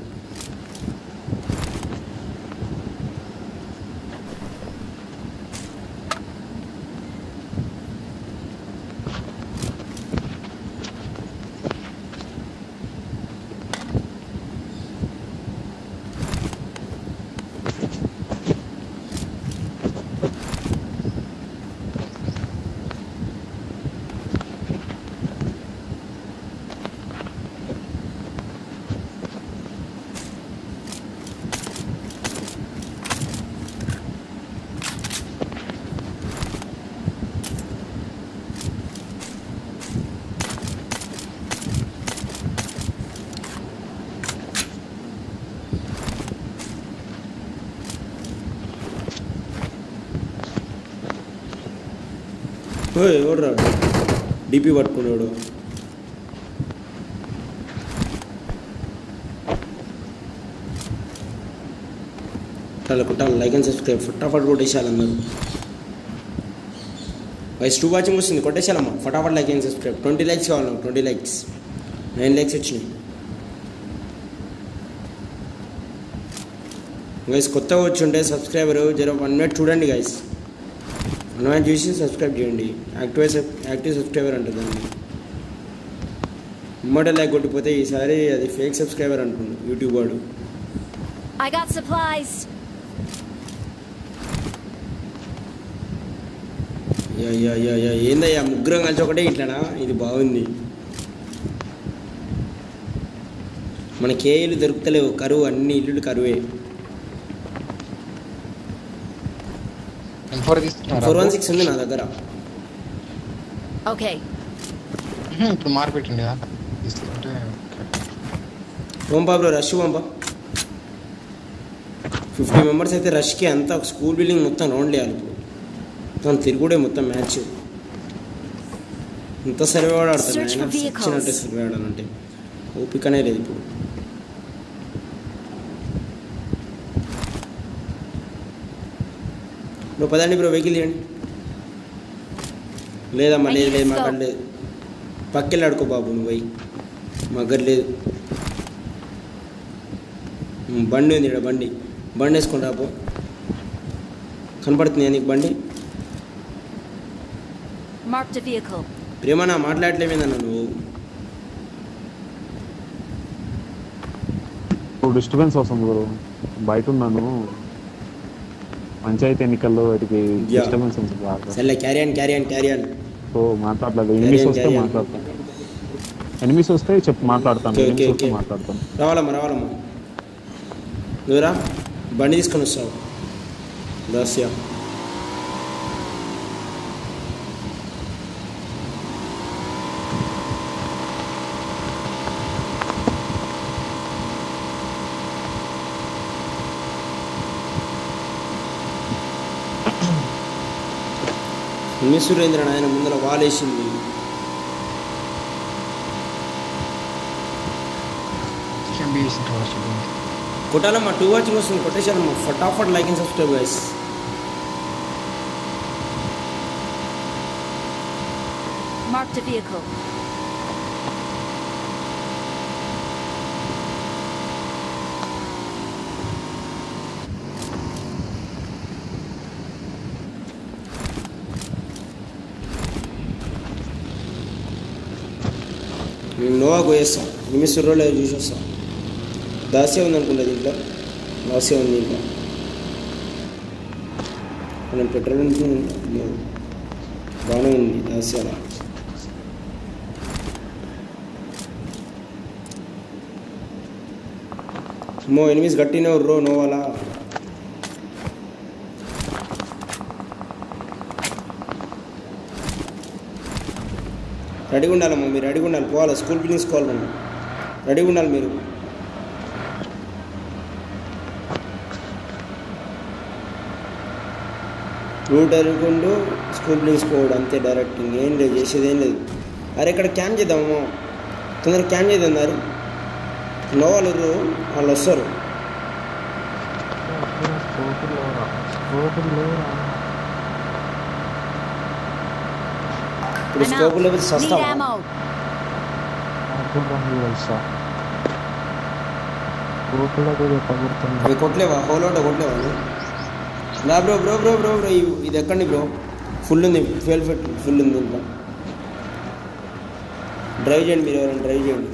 ఓయ్ ఎవడు రాడు డిపి పట్టుకున్నాడు కుట్టాలి కుట్టాలి లైక్ అండ్ సబ్స్క్రైబ్ ఫటాఫట్ కొట్టేసేయాలి అందరూ వైస్ టూ వాచింగ్ వస్తుంది కొట్టేసేయాలమ్మా ఫటాఫట్ like and subscribe twenty likes కావాలి ట్వంటీ లైక్స్ నైన్ లైక్స్ వచ్చినాయి గైస్ కొత్తగా వచ్చి ఉంటే సబ్స్క్రైబర్ జర వన్ మినిట్ చూడండి గైస్ వన్ మినిట్ చూసి సబ్స్క్రైబ్ చేయండి యాక్టివ్ యాక్టివ్ సబ్స్క్రైబర్ అంటుంది దాన్ని ఇమ్మట లైక్ కొట్టిపోతే ఈసారి అది ఫేక్ సబ్స్క్రైబర్ అంటుండు యూట్యూబ్ వాడు I got supplies. యా యా యా యా ఏందయ్యా ముగ్గురం కలిసి ఒకటే ఇట్లానా ఇది బాగుంది మనకి ఏ ఇల్లు దొరుకుతలేవు కరువు అన్ని ఇల్లులు కరువే ఎం ఫోర్ తీసుకున్నారా ఫోర్ వన్ సిక్స్ ఉంది నా దగ్గర Okay. ఉహుం, ఇప్పుడు మార్పెట్టింది కదా తీసుకుంటే పంపా బ్రో రష్ పంపా ఫిఫ్టీ మెంబర్స్ అయితే రష్కి అంతా ఒక స్కూల్ బిల్డింగ్ మొత్తం రౌండ్ వేయాలి ఇప్పుడు మొత్తం తిరుగుడే మొత్తం మ్యాచ్ ఇంత సర్వే వాడు ఆడతాడు Search for ఆయన vehicles. ఇచ్చినట్టే సర్వే ఆడాలంటే ఓపికనే లేదు ఇప్పుడు బ్రో పదండి బ్రో వెహికల్ ఇవ్వండి లేదమ్మా లేదు లేదు మాకు లేదు పక్కెళ్ళి ఆడుకో బాబు నువ్వు పోయి మా దగ్గర లేదు ఉమ్, బండి ఉంది ఇక్కడ బండి బండి వేసుకొని రాపో కనపడుతుంది నీకు బండి Marked a vehicle. ప్రేమ నా మాట్లాడలేమేదన్నా నువ్వు డిస్టర్బెన్స్ వస్తుంది బ్రో బయట ఉన్నాను పంచాయతీ ఎన్నికల్లో వాటికి Yeah. డిస్టర్బెన్స్ ఉంది బాగా సర్లే carry on carry on carry on so మాట్లాడలేదు ఎనిమిస్ Carry on, వస్తే carry on. మాట్లాడతాను ఎనిమిస్ వస్తే చెప్పు మాట్లాడతాను Okay, okay, ఎనిమిస్ వస్తే okay. మాట్లాడతాను రావాలమ్మా రావాలమ్మా నువ్వురా బండి తీసుకొని వస్తావు దాస్యా ఎన్ని సురేంద్ర ఆయన ముందర వాలేసింది ఎంబీ వేసింటారు చూడండి కొట్టాలమ్మా టూ వాచింగ్ వస్తుంది కొట్టేసానమ్మా ఫటాఫట్ like and subscribe guys Marked a vehicle. మేము నోవా పోయేస్తాం నిమిషం లేదు చూసి వస్తాం దాస్య ఉంది అనుకుంటా దీంట్లో దాస్య ఉంది దీంట్లో మనం పెట్రోల్ ఉంటుంది లేదు. బాగానే ఉంది దాస్యాల అమ్మో ఎనిమిస్ గట్టినే రో నోవాలా రెడీగా ఉండాలమ్మా మీరు రెడీగా ఉండాలి పోవాలి స్కూల్ బిల్డింగ్స్ పోవాలి మనం రెడీగా ఉండాలి మీరు రూట్ ఎదుర్కొంటూ స్కూల్ ప్లేస్ కోడ్ అంతే డైరెక్ట్ ఇంకేం లేదు చేసేది ఏం లేదు అరే ఇక్కడ క్యాన్ చేద్దాము తొందరగా క్యాన్ చేద్దాం దారి నో వాళ్ళు వాళ్ళు వస్తారు ఇప్పుడు I'm స్కోప్ out. లేకపోతే Need సస్తావా ammo. తెలుసా గ్రూపులో కూడా పగురుతుంది అవి కొట్టలేవా హోల్ అవుట్ కొట్టలేవా నువ్వు? రా bro bro bro bro bro ఇవి- ఇది ఎక్కండి బ్రో ఫుల్ ఉంది ఫెయిల్ ఫిట్ ఫుల్ ఉంది ఇంట్లో డ్రైవ్ చేయండి మీరు ఎవరైనా డ్రైవ్ చేయండి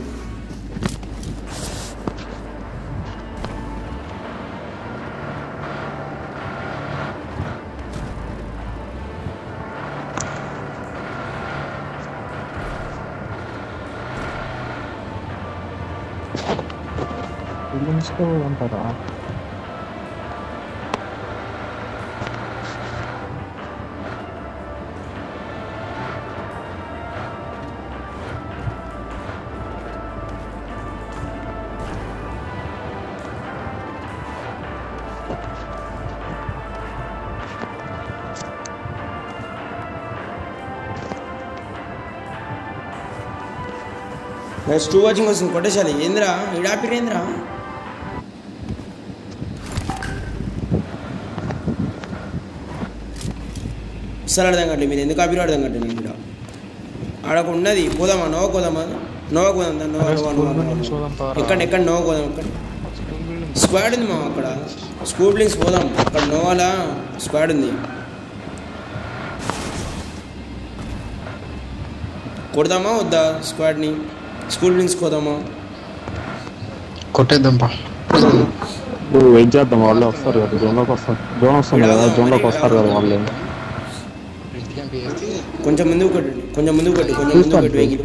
ఫిలిమ్స్ కూడా అంటారా నెక్స్ట్ టూ వాచింగ్ వస్తుంది కొట్టేసాలి ఏంద్రా ఇడాపిరేంద్రా అసలు అర్థం కట్టలేదు మీరు ఎందుకు ఆపిరో అర్థం కట్టలేదు ఇక్కడ ఆడకు ఉన్నది పోదామా నోవ పోదామా నోవ పోదాం దా, నోవ నోవ నోవ నోవ. ఎక్కడ ఎక్కడ నోవ పోదాం ఎక్కడ స్క్వాడ్ ఉంది మా అక్కడ స్కూల్ బిల్డింగ్స్ పోదాం అక్కడ నోవాలా స్క్వాడ్ ఉంది కొడదామా వద్దా స్క్వాడ్ని స్కూల్ బిల్డింగ్స్ పోదామా కొట్టేద్దాం పా నువ్వు వెయిట్ చేద్దాం వాళ్ళే వస్తారు కదా జోన్లోకి వస్తారు జోన్ వస్తుంది కదా జోన్లోకి వస్తారు కదా వాళ్ళే క్యాంప్ చేస్తే కొంచెం ముందుకు కొట్టండి కొంచెం ముందుకు కొట్టి కొంచెం ముందుకు కొట్టి vehicle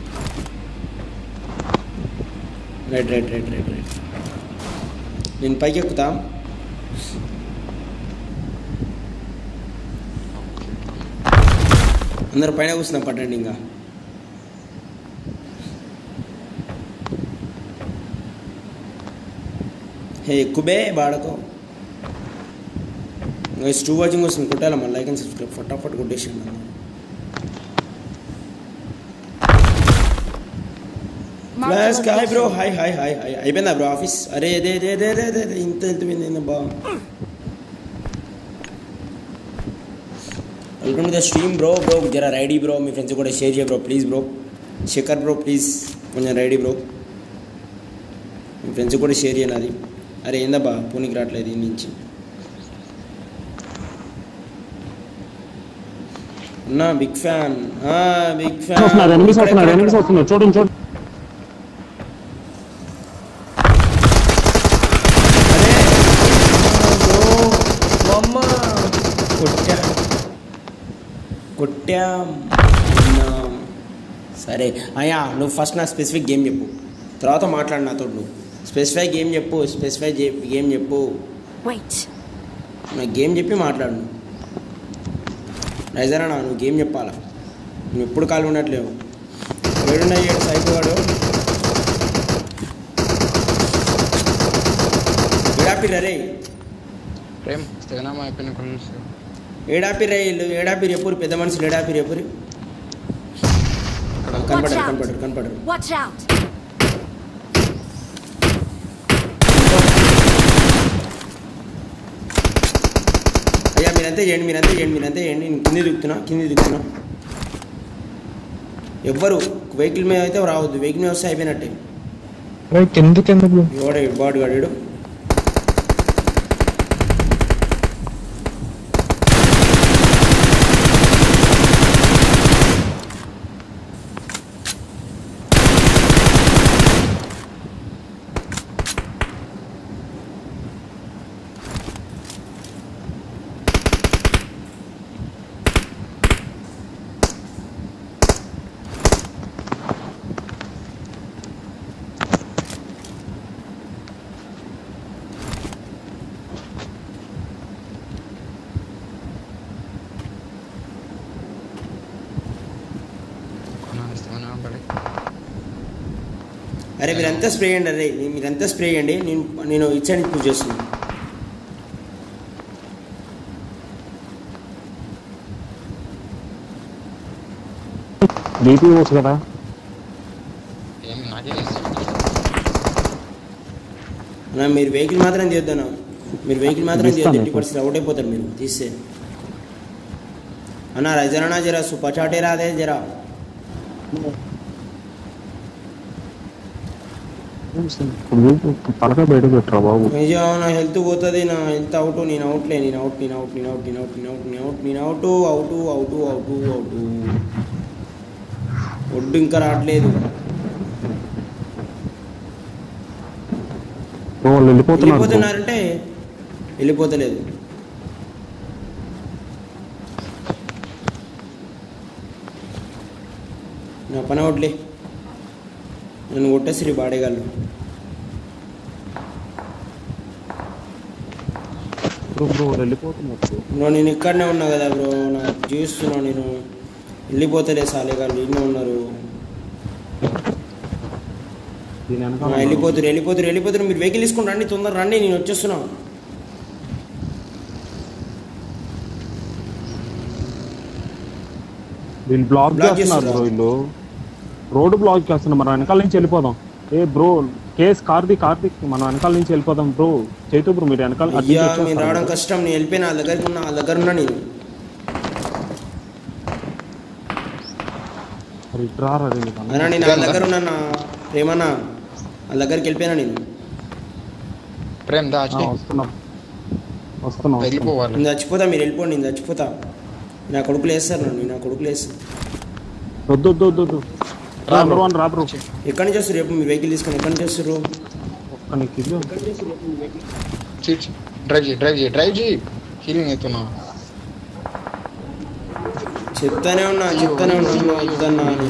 right right right right right నేను పైకి ఎక్కుతా అందరు పైన కూర్చున్నా పట్టండి ఇంకా హే ఎక్కుబే బాడకో టూ వాచింగ్ వస్తుంది కొట్టాలి మళ్ళీ లైక్ అండ్ సబ్స్క్రైబ్ ఫటాఫట్ కొట్టేసిండు అన్న. Marked a plus hi bro location. Hi hi hi hi అయిపోయిందా బ్రో ఆఫీస్ అరే అదే అదే అదే అదే అదే అదే ఇంత ఇంత పోయింది బా welcome to the stream bro bro జర రైడీ బ్రో మీ ఫ్రెండ్స్ కూడా షేర్ చేయ bro please bro Shekhar bro please కొంచెం రైడీ బ్రో మీ ఫ్రెండ్స్ కూడా షేర్ చేయను అది అరే ఏందబ్బా పూనికి రావట్లేదు ఈ నుంచి ఉన్నా బిగ్ ఫ్యాన్ బిగ్ ఫ్యాన్ వస్తున్నారు ఎనిమిది వస్తున్నారు ఎనిమిది వస్తున్నారు చూడండి చూడండి అమ్మ కొట్టాం కొట్టాం విన్నాం. సరే అయ్యా నువ్వు ఫస్ట్ నా స్పెసిఫిక్ గేమ్ చెప్పు తర్వాత మాట్లాడు నాతో నువ్వు స్పెసిఫిక్ గేమ్ చెప్పు స్పెసిఫిక్ గేమ్ చెప్పు Wait. నాకు గేమ్ చెప్పి మాట్లాడు నువ్వు నైజరా నువ్వు గేమ్ చెప్పాలా నువ్వు ఎప్పుడు కాలు ఉండట్లేవు ఏడున్న ఏడు సైకోవాడు ఏడాపిర్రా రే ప్రేమ్ స్థిరనామా అయిపోయిన కొన్ని ఏడాపిర్రా వీళ్ళు ఏడాపిరి ఎప్పుడు పెద్ద మనుషులు ఏడాపిరి ఎప్పుడు కనపడరు out. కనపడరు కనపడరు Watch out. అయ్యా మీరంతా చేయండి మీరంతా చేయండి మీరంతా చేయండి నేను కింది దిగుతున్నా కింది దిగుతున్నా ఎవ్వరు వెహికల్ మీద అయితే రావద్దు వెహికల్ మీద వస్తే అయిపోయినట్టే రే కిందకి ఎందుకు ఎవడే బాడు గాడు స్థిరనామా పడే అరే మీరంతా స్ప్రే చేయండి అరే నేను- మీరంతా స్ప్రే చేయండి నేను నేను ఇచ్చాను పూజ చేస్తున్నాను బీపీ పోవచ్చు కదా ఏం నాకేం తెలుసు? అన్న మీరు వెహికల్ మాత్రం తీయొద్దన్న మీరు వెహికల్ మాత్రం తీస్తాను. తీయొద్దు ఎట్టి పర్సెంట్ అవుట్ అయిపోతారు మీరు తీస్తే అన్న రజరనా జరా సూపర్ చాటే రాదే జరా తలకాయ బయట పెట్టరా బాబు నిజం నా హెల్త్ పోతుంది నా హెల్త్ అవుట్ నేను అవుట్లే నేను అవుట్ నేను అవుట్ నేను అవుట్ నేను అవుట్ నేను అవుట్ నేను అవుట్ నేను out out out out out ఒడ్డు ఇంకా రావట్లేదు బ్రో వాళ్ళు వెళ్ళిపోతున్నారు bro. వెళ్ళిపోతున్నారంటే వెళ్ళిపోతలేదు నా పని అవుట్లే నన్ను కొట్టేసిరి బాడేగాళ్ళు బ్రో బ్రో వాళ్ళు వెళ్ళిపోతున్నారు bro. బ్రో నేను ఇక్కడనే ఉన్నా కదా బ్రో నాకు చూస్తున్నా నేను వెళ్ళిపోతలే సాలేగాళ్ళు ఇన్నే ఉన్నారు దీని ఆ, వెనకాల వెళ్ళిపోతురు వెళ్ళిపోతురు వెళ్ళిపోతురు మీరు వెహికల్ తీసుకుని రండి తొందర రండి నేను వచ్చేస్తున్నా వీళ్ళు బ్లాక్ బ్లాక్ చేస్తున్నారు బ్రో చేస్తున్నారు. వీళ్ళు రోడ్డు బ్లాక్ చేస్తున్నారు మన వెనకాల నుంచి వెళ్ళిపోదాం ఏ బ్రో కేస్ కార్తీక్ కార్తీక్ మన వెనకాల నుంచి వెళ్ళిపోదాం బ్రో చైతు బ్రో మీరు వెనకాల అటు నుంచి అయ్యా వచ్చేస్తారు మీరు రావడం bro. కష్టం నేను వెళ్ళిపోయినా వాళ్ళ దగ్గరికి ఉన్నా వాళ్ళ దగ్గర ఉన్నా నేను మరి ఇటు రారా రే నీకు అన్న. అయినా నేను వాళ్ళ దగ్గర ఉన్నా నా ప్రేమన్నా వాళ్ళ దగ్గరికి వెళ్ళిపోయినా నేను ప్రేమ్ దా ఆ, వచ్చి వస్తున్నాం వస్తున్నాం వస్తున్నాం. వెళ్ళిపోవాలి నేను చచ్చిపోతా మీరు వెళ్ళిపోండి నేను చచ్చిపోతా నా కొడుకులు వేస్తారు నన్ను నా కొడుకులు వేస్తారు వద్దు వద్దు వద్దు వద్దు రా నెంబర్ bro. వన్ రా బ్రో ఎక్కడి నుంచి వస్తారు రేపు మీ వెహికల్ తీసుకొని ఎక్కడి నుంచి వస్తారు ఒక్క నీకు ఇల్లు సీట్ డ్రైవ్ చేయి డ్రైవ్ చేయి డ్రైవ్ చేయి హీలింగ్ అవుతున్నా చెప్తానే ఉన్నా చెప్తానే ఉన్నా అమ్మ వద్దన్నా అని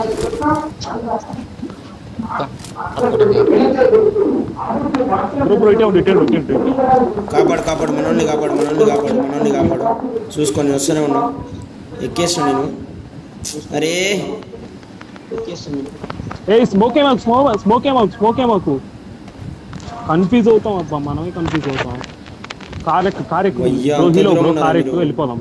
బ్రో బ్రో ఇటే ఉండు ఇటే ఉండు ఇటే ఉండు కాపాడు కాపాడు మనోడిని కాపాడు మనోడిని కాపాడు మనోడిని కాపాడు చూసుకొని వస్తూనే ఉన్నా ఎక్కేసిన నేను అరే ఎక్కేస్తున్నా నేను. ఏ స్మోక్ ఏమాకు స్మోక్ స్మోక్ ఏమాకు స్మోక్ ఏమాకు కన్ఫ్యూజ్ అవుతాం అబ్బా మనమే కన్ఫ్యూజ్ అవుతాం కార్ ఎక్కు కార్ ఎక్కు అయ్యా, బ్రో అంత హీరో దూరం బ్రో ఉన్నారా కార్ మీరు? ఎక్కు వెళ్ళిపోదాం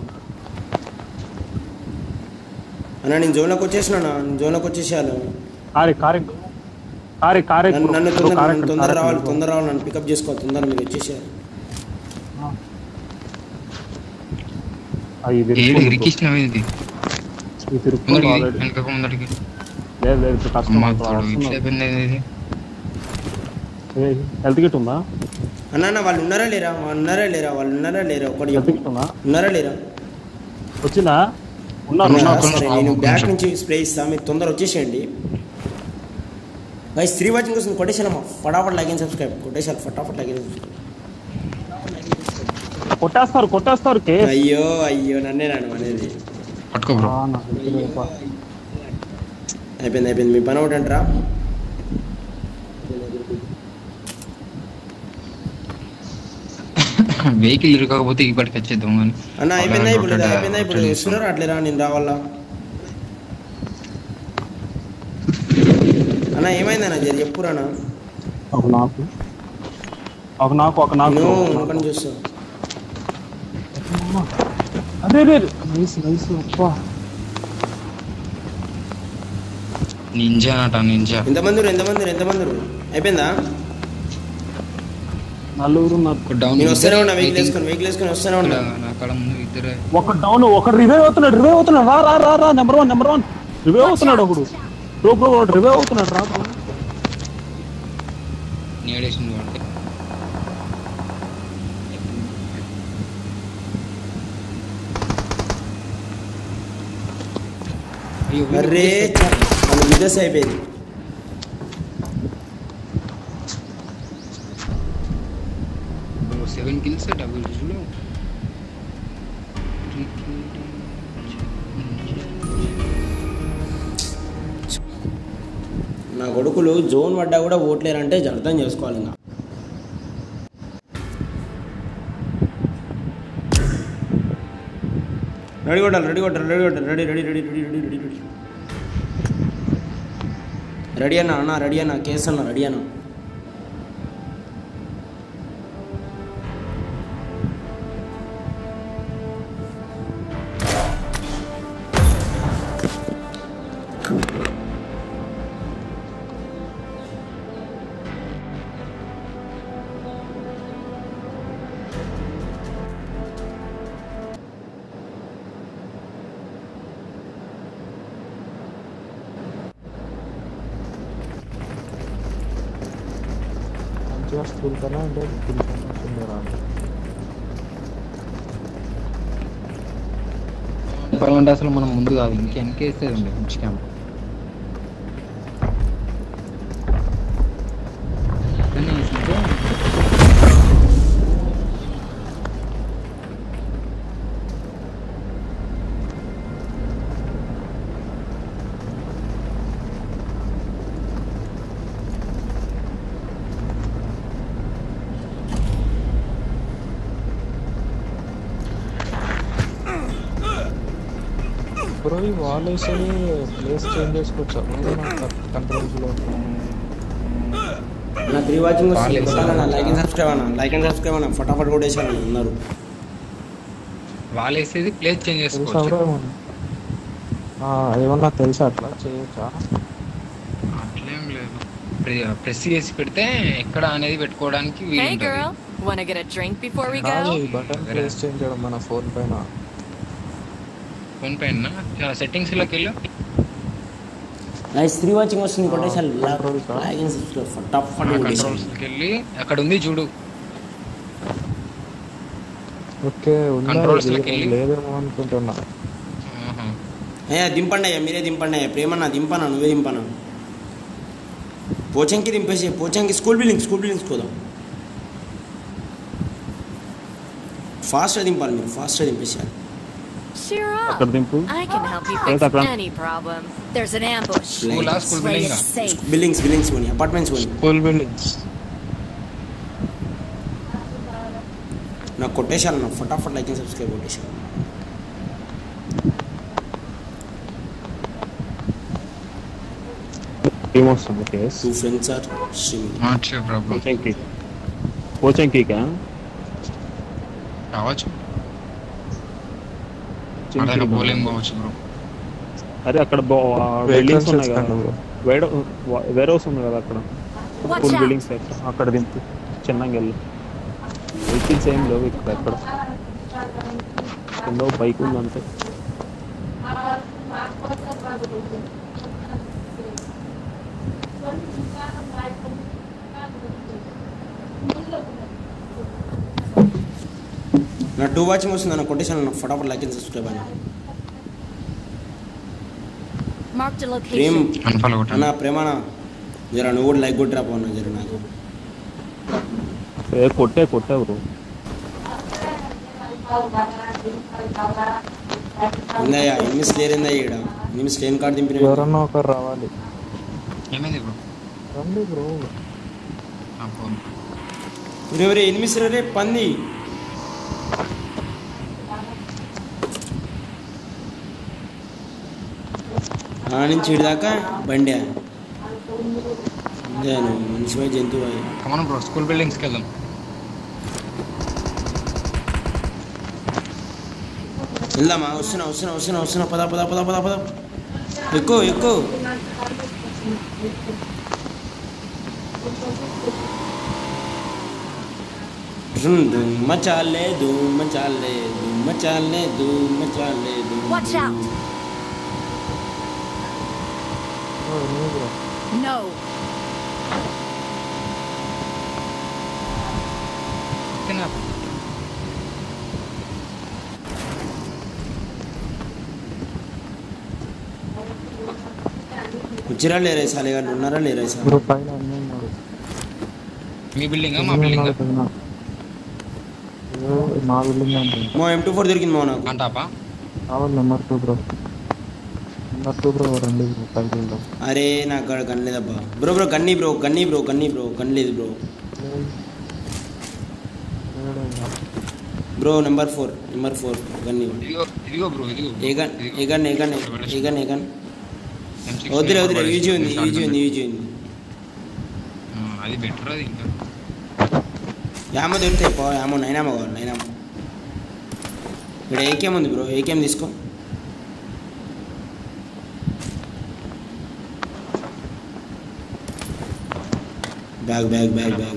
అన్నా నేను జోన్లోకి వచ్చేసిన నేను జోన్లోకి వచ్చేసాను కార్ ఎక్కు కార్ ఎక్కు కార్ ఎక్కు కార్ ఎక్కు నన్ను నన్ను బ్రో, తొందర కార్ నన్ను ఎక్కు, తొందర కార్ రావాలి ఎక్కు. తొందర రావాలి నన్ను పికప్ చేసుకోవాలి తొందర మీరు వచ్చేసారు ఆ, ఇది ఏడు ఇరుక్కుంది బ్రో. ఇరికిచ్చినావు ఇది ఇది ఇరుక్కుంది ముందడికి already. వెనకకు ముందడికి లేదు లేదు ఇప్పుడు కష్టం అమ్మా అవుతుంది, చూడు ఇట్లా వస్తున్నారు. అయిపోయింది ఇది ఏ, హెల్త్ కిట్ ఉందా అన్న అన్న వాళ్ళు ఉన్నారా లేరా వాళ్ళు ఉన్నారా లేరా వాళ్ళు ఉన్నారా లేరా ఒకటి హెల్త్ చెప్పు కిట్ ఉందా ఉన్నారా లేరా వచ్చిందా ఉన్నారు ఉన్నారా? ఉన్నారు ఒక్క సరే నిమిషం, నేను ఒక్క బ్యాక్ నిమిషం. నుంచి స్ప్రే ఇస్తా మీరు తొందర వచ్చేసేయండి भाई स्त्री वाचिंग కోసం కొట్టేసానమ్మా ఫటాఫట్ లైక్ అండ్ సబ్స్క్రైబ్ కొట్టేసారు ఫటాఫట్ లైక్ అండ్ సబ్స్క్రైబ్ కొట్టేస్తారు కొట్టేస్తారు కే అయ్యో అయ్యో నన్నే నాను అనేది పట్టుకో బ్రో ఆ, నాకు తెలియదు. అయిపోయింది అయిపోయింది మీ పని ఒకటి అంటారా వెహికల్ ఇరగకపోతే ఇప్పటికి వచ్చేద్దాం కానీ అన్న అయిపోయిందా ఇప్పుడు రొట్టె- అయిపోయిందా ఇప్పుడు రొట్టె ఇస్తున్నారు అట్లేరా నేను రావాలా అన్న ఏమైందన్న జరి చెప్పురా అన్న ఒక నాకు ఒక నాకు ఒక నాకు నేను ఒక నాకు. ఒకని చూస్తా అదే రే నైస్ నైస్ అబ్బా నింజా అట నింజా ఎంతమంది ఉన్నారు? ఎంతమంది ఉన్నారు? ఎంతమంది ఉన్నారు? అయిపోయిందా నలుగురు ఉన్నారు ఒక డౌన్ నేను వస్తూనే ఉన్నా వెహికల్ వేసుకొని వెహికల్ వేసుకొని వస్తూనే ఉన్నా నా కాడ ముందు ఇద్దరే ఒక డౌన్ ఒక రివైవ్ అవుతున్నాడు రివైవ్ అవుతున్నాడు రా రా రా రా number one number one revive అవుతున్నాడు ఒకడు బ్రో బ్రో రివైవ్ అవుతున్నాడు రా bro. నీడేసింది వాడికి అయ్యో, వీడు అరే మన బిజినెస్ అయిపోయింది సెవెన్ కిల్స్ డబుల్ కిల్స్లో నా కొడుకులు జోన్ పడ్డా కూడా ఓట్లేరంటే అర్థం చేసుకోవాలి ఇంకా రెడీ కొట్టాలి రెడీ కొట్టాలి రెడీ కొట్టాలి ready ready ready ready ready ready ready ready అన్న అన్న రెడీ అన్న కేసు అన్న రెడీ అన్న స్కూల్ కన్నా అంటే పిలిచాను రా చెప్పాలంటే అసలు మనం ముందు కాదు ఇంక వెనకేసేది ఉండే మంచి క్యాంప్ కానీ వేసింటే బ్రో ఈ వాల్ వేసి ప్లేస్ చేంజ్ చేసుకోవచ్చా కంట్రోల్స్లో నా త్రీ వాచింగ్ వస్తుంది Parley. కొట్టాలన్నా లైక్ అండ్ సబ్స్క్రైబ్ అన్న లైక్ అండ్ సబ్స్క్రైబ్ అన్న ఫటాఫట్ కొట్టేసాను ఉన్నారు వాళ్ళు వేసేది ప్లేస్ చేంజ్ తెలుసా చేసుకోవచ్చు బ్రో ఏమన్నా ఆ, ఏమన్నా తెలుసా అట్లా చేయొచ్చా అట్లేం లేదు ప్రెస్ చేసి పెడితే ఎక్కడ అనేది పెట్టుకోవడానికి Hey, వీలు girl. Wanna get a drink before we కాదు go? ఈ బటన్ ప్లేస్ చేంజ్ చేయడం మన ఫోన్ పైన ఫోన్ పైన సెట్టింగ్స్ లోకి వెళ్ళు నైస్ త్రీ వాచింగ్ వస్తుంది కొట్టేసాను control కా? లైక్ అండ్ సబ్స్క్రైబ్ ఫటాఫట్ కంట్రోల్స్ కొట్టేసాను లోకి వెళ్ళి అక్కడ ఉంది చూడు ఓకే ఉందా Controls ఇది? లోకి వెళ్ళి. లేదేమో అనుకుంటున్నా ఆహా. అయ్యా దింపండి అయ్యా మీరే దింపండి అయ్యా ప్రేమన్నా దింపనా నువ్వే దింపనా పోచంకి దింపేసి Pochinki school building school buildings పోదాం ఫాస్ట్గా దింపాలి మీరు ఫాస్ట్గా దింపేసేయాలి Cheer అక్కడ up. దింపు I can help you Yes, fix Akram. any problem. There's an ambush. School ఆ school Play building it safe. Buildings buildings పోనీ అపార్ట్మెంట్స్ పోనీ స్కూల్ బిల్డింగ్స్ నాకు కొట్టేశాను నా ఫటాఫట్ లైక్ అండ్ సబ్స్క్రైబ్ కొట్టేశాను ఏం వస్తుంది case two friends are streaming మార్చే ప్రాబ్లం పోచంకి పోచంకికా రావచ్చు అక్కడ బౌలింగ్ పోవచ్చు బ్రో అరే అక్కడ బిల్డింగ్స్ ఉన్నాయి కదా వేడ వేరే హౌస్ ఉంది కదా అక్కడ Watch స్కూల్ out. బిల్డింగ్స్ అక్కడ దింపు చిన్నగా వెళ్ళు వెహికల్స్ ఏం లేవు ఇక్కడ ఎక్కడ కింద బైక్ ఉంది అంతే నా టూ వాచింగ్ వస్తుంది నా కొట్టేశాను నా ఫటాఫట్ లైక్ అండ్ సబ్స్క్రైబ్ అని Marked a Prem location. Unfollow అన్న కొట్టాను ప్రేమనా జర నువ్వు కూడా లైక్ కొట్టిరా పోన్నా జర నాకు ఏ కొట్టే కొట్టే బ్రో ఉందయ్యా ఎనిమిస్ లేరిందా ఈడ ఎనిమిస్ లేని కార్డు దింపిన ఎవరన్నా ఒకరు రావాలి ఏమైంది బ్రో రండి బ్రో ఆ ఫోన్ ఎవరే ఎనిమిస్ రే పంది ఆ నుంచి ఇటు దాకా బండి అదే నువ్వు మనిషిపై జంతువు అయ్యా కమన్ బ్రో స్కూల్ బిల్డింగ్స్కి వెళ్దాం వెళ్దామా వస్తున్నా వస్తున్నా వస్తున్నా వస్తున్నా పద పద పద పద పద ఎక్కువ ఎక్కువ దుమ్మ చాలే దుమ్మ చాలే దుమ్మ చాలే దుమ్మ చాలే దుమ్మ Watch out. Bro No. ఓకేనా వచ్చిరా లేరా సాలిగారు ఉన్నారా లేరా సార్ బ్రో పైన అన్నీ ఉన్నారు మీ బిల్డింగా మా అన్నీ బిల్డింగ్ ఉన్నారు పైన. ఏదో మా బిల్డింగ్ అంటే మో ఎం టూ ఫోర్ దొరికింది మో నాకు అంటాపా కావాలి number two bro number two bro రండి బ్రో పైకి వెళ్దాం అరే నాకు అక్కడ గన్ లేదబ్బా బ్రో బ్రో గన్నీ బ్రో గన్నీ బ్రో గన్నీ బ్రో గన్ లేదు bro bro number four number four గన్నీ ఇదిగో ఇదిగో బ్రో ఇదిగో bro. ఏ గన్ ఇదిగో. ఏ గన్ ఏ గన్ ఏ గన్ ఏ గన్ M16 వద్దులే వద్దులే పడేసి యూజీ ఉంది shotgun యూజీ ఉంది యూజీ ఉంది ఆ, అది బెటర్ అది ఇంకా యామో దొరుకుతాయి పో యామో నైనామో కావాలి నైనామో ఇక్కడ ఏకేం ఉంది బ్రో ఏకేం తీసుకో bag bag bag bag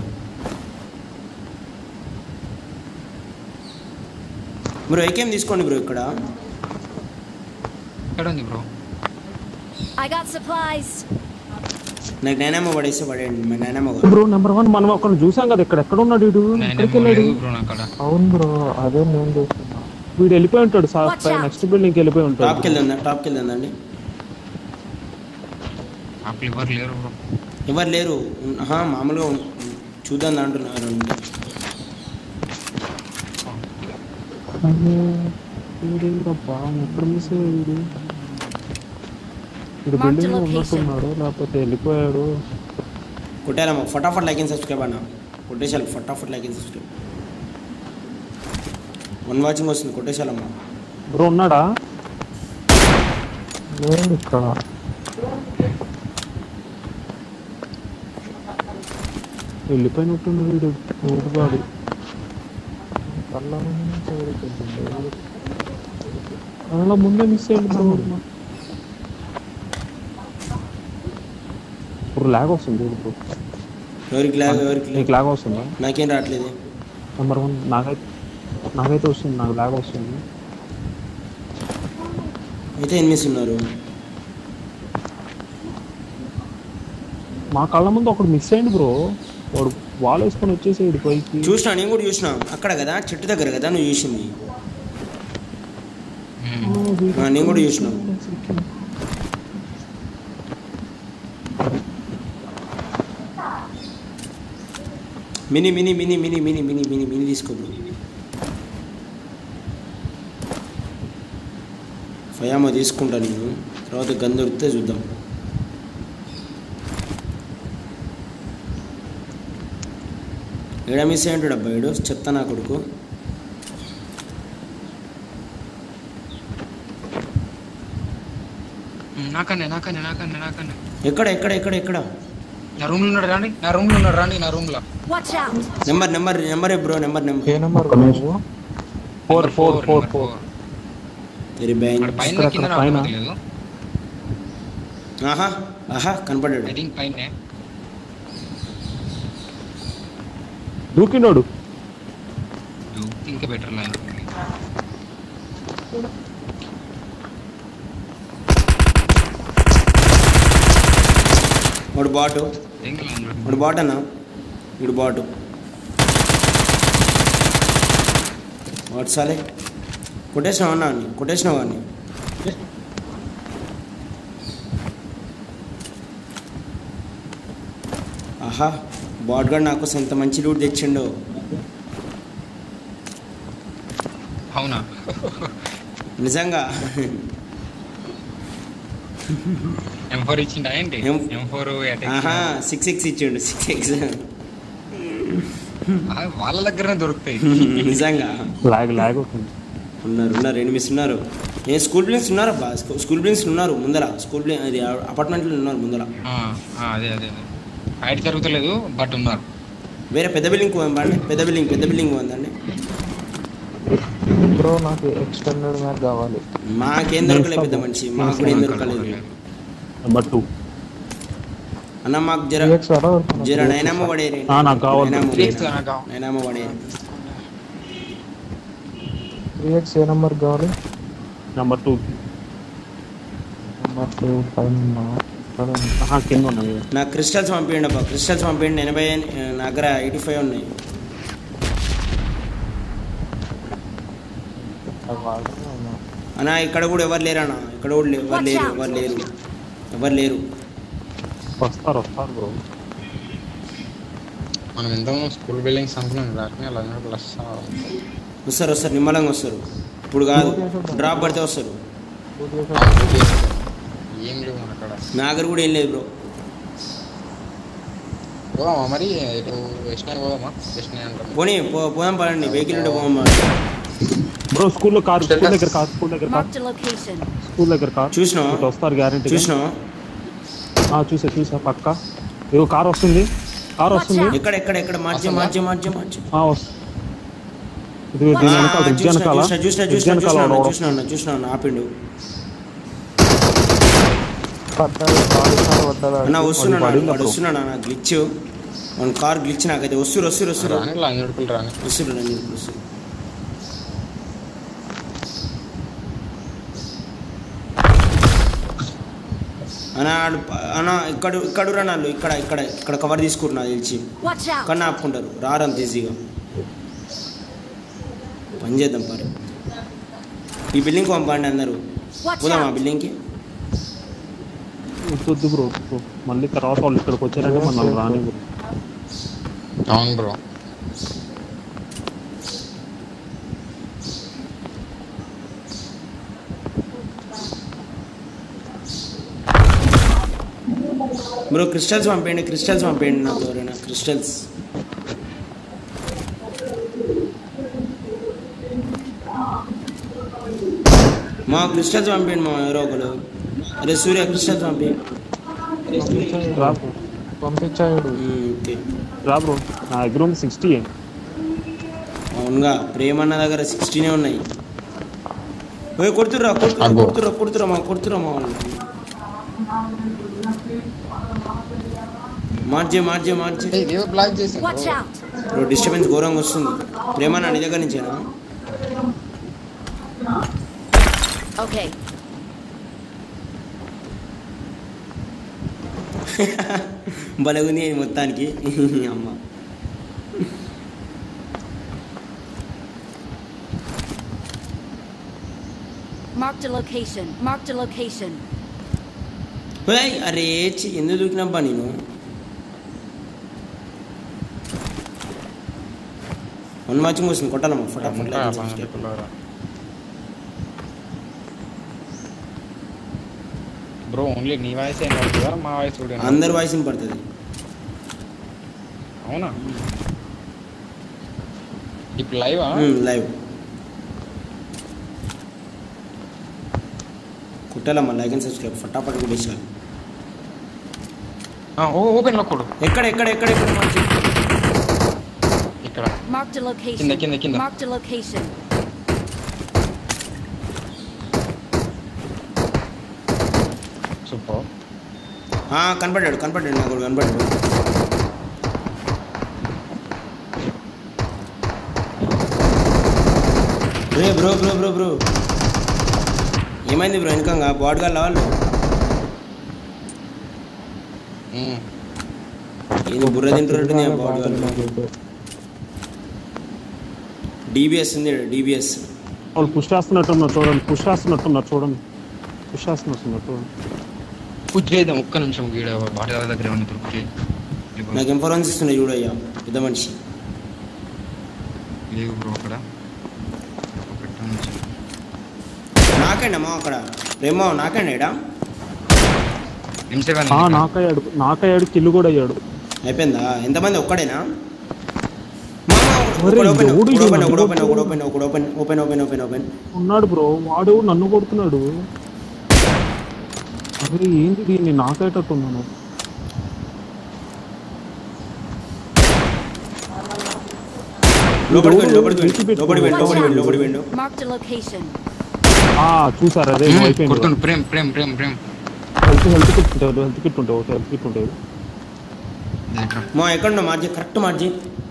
bro AKM తీసుకోండి బ్రో ఇక్కడ ఎక్కడ ఉంది బ్రో I got supplies. నాకు నైనామో పడేస్తే పడేయండి మా నైనామో బ్రో నెంబర్ వన్ మనం ఒకరిని చూసాం కదా ఇక్కడ ఎక్కడ ఉన్నాడు వీడు ఎక్కడికి వెళ్ళాడు బ్రో అక్కడ అవును బ్రో అదే నేను చూస్తున్నా వీడు వెళ్ళిపోయి ఉంటాడు సార్ Watch out. నెక్స్ట్ బిల్డింగ్కి వెళ్ళిపోయి టాప్కి ఉంటాడు వెళ్దా టాప్కి వెళ్దాండి అప్పుడు ఎవరు లేరు బ్రో ఎవరు లేరు ఉన్- ఆహా, మామూలుగా ఉన్- చూద్దాం అంటున్నారు అయ్యో, వీడేంటబ్బా, ఎక్కడ మిస్ అయ్యాడు వీడు? వీడు Mark the బిల్డింగ్ లో location. ఉన్నట్టున్నాడు లేకపోతే వెళ్ళిపోయాడు కొట్టారమ్మా ఫటాఫట్ లైక్ అండ్ సబ్స్క్రైబ్ అన్న కొట్టేశాలి ఫటాఫట్ like and subscribe one watching వస్తుంది కొట్టేశాలమ్మా బ్రో ఉన్నాడా లేదు ఇక్కడ వెళ్ళిపోయినట్టుండు వీడు ఊరుగాడు కళ్ళ నుంచి ఊరికెళ్ళింది. అలా ముందే మిస్ అయ్యింది బ్రో ఇప్పుడు లాగ్ వస్తుంది చూడు బ్రో ఎవరికి లాగ్ ఎవరికి నీకు లాగ్ వస్తుందా నాకేం రావట్లేదు నెంబర్ వన్ నాకైతే నాకైతే వస్తుంది నాకు లాగ్ వస్తుంది అయితే ఎనిమిస్ ఉన్నారు మా కళ్ళ ముందు ఒకడు మిస్ అయ్యింది బ్రో వాడు వాల్ వేసుకొని వచ్చేసేది పైకి చూసినా నేను కూడా చూసినా అక్కడ కదా చెట్టు దగ్గర కదా నువ్వు చూసింది ఆ, నేను కూడా చూసినా mini mini mini mini mini mini mini mini తీసుకో బ్రో ఫయామో తీసుకుంటా నేను తర్వాత గన్ దొరికితే చూద్దాం ఏడా మిస్ అయ్యాడు అబ్బా ఏడు చెత్త నా కొడుకు నాకనే నాకనే నాకనే నాకనే ఎక్కడ ఎక్కడ ఎక్కడ ఎక్కడ నా రూమ్ లో ఉన్నాడు రాండి నా రూమ్ లో ఉన్నాడు రాండి నా రూమ్ లో Watch out! Number number number bro number number ఏ నెంబర్ నువ్వు four four four four very bank అక్కడ పైన ఇక్కడ కింద పైన. లేదు ఆహా ఆహా కనపడ్డాడు ఐ థింక్ పైన దూకినోడు ఇంకా బెటర్ లైన్ వాడు బాటు ఇంకా లైన్ వాడు బాట్ అన్న వీడు బాటు వాడు సాలే కొట్టేసినావు అన్న వాడిని కొట్టేసినావు వాడిని ఆహా బాట్ గాడు నాకు ఎంత మంచి లూట్ తెచ్చిండో అవునా నిజంగా ఎం ఫోర్ ఇచ్చిండా ఏంటి M- ఎం ఫోర్ ఆహా సిక్స్ సిక్స్ ఇచ్చిండు సిక్స్ సిక్స్ వాళ్ళ దగ్గరనే దొరుకుతాయి నిజంగా లాగ్ లాగ్ అవుతుంది ఉన్నారు ఉన్నారు ఎనిమిస్ ఉన్నారు ఏ స్కూల్ బిల్డింగ్స్ ఉన్నారు అబ్బా స్కూ- స్కూల్ బిల్డింగ్స్ ఉన్నారు ముందర స్కూల్ బిల్డింగ్ అది అపార్ట్మెంట్లు ఉన్నారు ముందర ఆ, ఆ, అదే అదే అదే ఫైట్ జరుగుతలేదు బట్ ఉన్నారు వేరే పెద్ద బిల్డింగ్ పోయండి పెద్ద బిల్డింగ్ పెద్ద బిల్డింగ్ పోందండి బ్రో నాకు ఎక్స్టెండెడ్ మ్యాచ్ కావాలి మాకేం దొరకలేదు పెద్ద మనిషి మాకు కూడా ఏం దొరకలేదు నెంబర్ టూ అన్న మాకు జర త్రీ అరా జర నైనామో పడేరి ఆ, నాకు కావాలి. త్రీ ఎక్స్ నాకు కావాలి. నైనామో పడేరి త్రీ ఎక్స్ ఏ నెంబర్ కావాలి నెంబర్ టూ నెంబర్ టూ పైన ఇక్కడ ఉంది. కింద ఉన్నది నాకు క్రిస్టల్స్ పంపించండి అబ్బా క్రిస్టల్స్ పంపించండి ఎనభై నా దగ్గర ఎయిటీ ఫైవ్ ఉన్నాయి అది వాడతాను అన్న. అన్న ఇక్కడ కూడా ఎవరు లేరు అన్న ఇక్కడ కూడా లే- ఎవరు లేరు ఎవరు లేరు ఎవరు లేరు వస్తారు వస్తారు బ్రో మనం ఎంత స్కూల్ బిల్డింగ్స్ అనుకున్నాం రాకనే అలా ప్లస్ వస్తారు వస్తారు నిమ్మలంగా వస్తారు ఇప్పుడు కాదు డ్రాప్ పడితే వస్తారు ఏం లేవు మన అక్కడ నా దగ్గర కూడా ఏం లేదు బ్రో పోదామా మరి ఇటు వెస్ట్ నైన్ పోదామా వెస్ట్ నైన్ అంటాం పోనీ పో పోదాం పడండి వెహికల్ ఉంటే పోదాం బ్రో స్కూల్లో కార్ స్కూల్ దగ్గర కార్ స్కూల్ దగ్గర car Marked a location. School దగ్గర కార్ చూసినావా? ఇటు వస్తారు గ్యారంటీ చూసినావా చూసా చూసా పక్క ఇదిగో కార్ వస్తుంది కార్ వస్తుంది ఎక్కడ ఎక్కడ ఎక్కడ మార్చి మార్చి మార్చి మార్చి ఆ, వస్తు- ఇదిగో దీని వెనకాల రిడ్జ్ చూసిన వెనకాల చూసిన చూసిన రిడ్జ్ చూసిన వెనకాల చూసిన వాడు చూసిన చూసిన ఆపిండు పడ్డాడు బాడీ కార్ పడ్డాడు అన్న వస్తున్నాడు వాడు వాడు పడిండు వస్తున్నాడు అన్న గ్లిచ్ వన్ కార్ గ్లిచ్ నాకైతే వస్తురు వస్తురు వస్తురు రాని లైన్ నడుపులు రాని వస్తురు అని చెప్పి వస్తురు అన్న ఆడు ప- అన్న ఇక్కడ ఇక్కడ రా నాళ్ళు ఇక్కడ ఇక్కడ ఇక్కడ కవర్ తీసుకుంటున్నా తెలిసి Watch out! కన్నా ఆపుకుంటారు రారంత ఈజీగా పని చేద్దాం పరి ఈ బిల్డింగ్కి పంపండి అందరూ Watch పోదాం ఆ out! బిల్డింగ్కి వద్దు బ్రో బ్రో. మళ్ళీ తర్వాత వాళ్ళు ఇక్కడికి వచ్చారంటే మనం రాని బ్రో అవును బ్రో బ్రో క్రిస్టల్స్ పంపేయండి క్రిస్టల్స్ పంపేయండి నాతో ఎవరైనా క్రిస్టల్స్ మా క్రిస్టల్స్ పంపేయండి మా ఎవరో ఒకరు అరే సూర్య క్రిస్టల్స్ పంపి రా బ్రో పంపించాడు ఉమ్, ఓకే రా బ్రో నా దగ్గర ఉంది సిక్స్టీ అవునుగా ప్రేమ అన్న దగ్గర సిక్స్టీనే ఉన్నాయి ఓయ్ కొడుతురా కొడుతురా అబ్బో. కొడుతురా కొడుతురా మా కొడుతురా మా వాళ్ళు మార్చే మార్చే మార్చే ఏయ్, ఇదేవో బ్లాక్ చేసి Watch out! ఇప్పుడు డిస్టర్బెన్స్ ఘోరంగా వస్తుంది ప్రేమ నా నీ దగ్గర నుంచేనా Okay. భలేగుంది ఇది మొత్తానికి అమ్మ Marked a location. Marked a location. ఓయ్ అరే చి ఎందుకు దూకినబ్బా నేను వన్ వాచింగ్ వస్తుంది కొట్టాలమ్మా ఫటాఫట్ బ్రో ఓన్లీ నీ వాయిస్ ఏం పడుతుందా మా వాయిస్ కూడా అందరి వాయిస్ పడుతుంది అవునా ఇప్పుడు లైవా లైవ్ కుట్టాలమ్మా లైక్ అండ్ సబ్స్క్రైబ్ ఫటాఫట్ కొట్టేసాను ఓపెన్ లో కొడు ఎక్కడ ఎక్కడ ఎక్కడ ఎక్కడ మార్చి ఇక్కడ Marked a location. Kinda, kinda, kinda. Marked a location. Super ఆ, కనపడ్డాడు కనపడ్డాడు నాకు కనపడ్డాడు రే బ్రో బ్రో బ్రో బ్రో ఏమైంది బ్రో వెనకంగా బాడ్గా వాళ్ళు ఇది బుర్ర తింటున్నట్టుంది బాడ్గా డీబీఎస్ ఉంది డీబీఎస్ వాళ్ళు పుష్ చేస్తున్నట్టున్నారు చూడండి పుష్ చేస్తున్నట్టున్నారు చూడండి పుష్ చేస్తున్నట్టున్నారు చూడండి పూజ చేద్దాం ఒక్క నిమిషం గీడ బాట దగ్గర ఉన్న దొరికి నాకు ఇన్ఫర్మెన్స్ ఇస్తున్నాయి చూడయ్యా పెద్ద మనిషి లేవు బ్రో అక్కడ పెట్టాను నాకండి అమ్మా అక్కడ రేమో నాకండి ఇడా ఎం సెవెన్ ఆ, నాకయ్యాడు నాకయ్యాడు కిల్లు కూడా అయ్యాడు అయిపోయిందా ఎంతమంది ఒక్కడేనా ఒరే, ఓపెన్ ఎవడు ఇది ఓపెన్ మధ్యలో open open open open open open open open ఉన్నాడు బ్రో వాడు నన్ను కొడుతున్నాడు అరే ఏంటి దీన్ని నాకయ్యేటట్టున్నాను లోపలికి వెళ్ళు లోపలికి వెతికి వెళ్ళు పెట్టు. లోపలికి వెళ్ళు లోపలికి వెళ్ళు లోపలికి వెళ్ళు Marked a location. ఆ చూసారు అదే అయిపోయింది కొడుతుండు Prem Prem Prem Prem health health kit ఉంటాడు హెల్త్ కిట్ ఉంటావు హెల్త్ కిట్ ఉంటాడు దాంట్లో మా ఎక్కడ మార్జీ కరెక్ట్ మార్జీ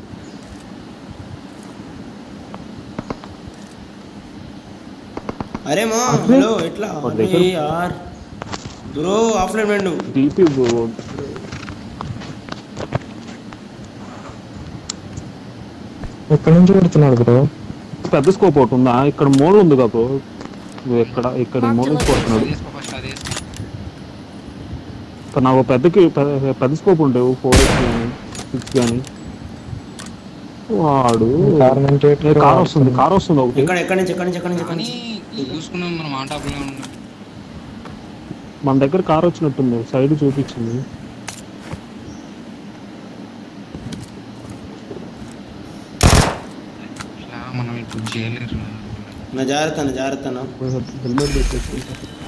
అరే మా హలో ఎట్లా వాడి అరే దగ్గర- యార్ బ్రో ఆఫ్లైన్ వెండు డీపీ ఎక్కడి నుంచి పెడుతున్నాడు బ్రో పెద్ద స్కోప్ ఒకటి ఉందా ఇక్కడ మూల ఉంది కదా బ్రో నువ్వు ఎక్కడ ఇక్కడ మూల నుంచి కొడుతున్నాడు వేసుకో ఫస్ట్ అది వేసుకో. ఇక్కడ నాకు పెద్దకి పెద్ద- పెద్ద స్కోప్ ఉండేవి ఫోర్ ఎక్స్ కానీ సిక్స్ కానీ వాడు కార్ నుంచి ఏ, కార్ వస్తుంది కార్ వస్తుంది ఒకటి ఎక్కడ ఎక్కడి నుంచి ఎక్కడి నుంచి ఎక్కడి నుంచి ఎక్కడి కానీ నుంచి చూసుకున్నాం మనం ఆ టాప్ లో ఉన్నాం మన దగ్గర కార్ వచ్చినట్టుంది సైడ్ చూపించింది ఇట్లా మనం ఇప్పుడు చేయలేరు నా జాగ్రత్త నా జాగ్రత్త నా హెల్మెట్ పెట్టేసి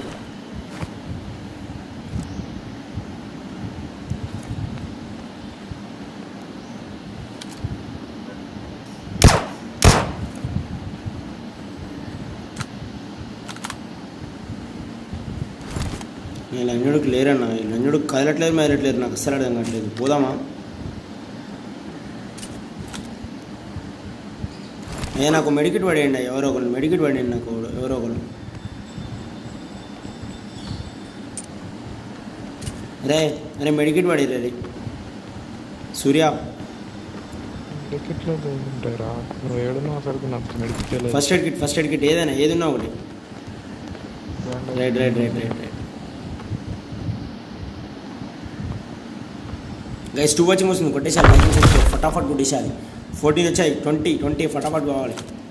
నేను లంజుడికి లేరన్నా ఈ లంజుడికి కదలట్లేదు మెదలట్లేదు నాకు అస్సలు అర్థం కావట్లేదు పోదామా అయ్యా నాకు మెడికిట్ పడేయండి ఎవరో ఒకరు మెడికిట్ పడేయండి నాకు ఎవరో ఒకరు అరే అరే మెడికిట్ పడి రే సూర్య టికెట్లో ఉంటాయిరా నువ్వు ఏడున్నావు అసలు నాకు medical first aid kit first aid kit ఏదైనా ఏది ఉన్నా ఒకటి right right right right right guys two watching వస్తుంది కొట్టేసారి లైక్ చేస్తే ఫటాఫట్ కొట్టేసారి ఫోర్టీన్ వచ్చాయి ట్వంటీ ట్వంటీ ఫటాఫట్ కావాలి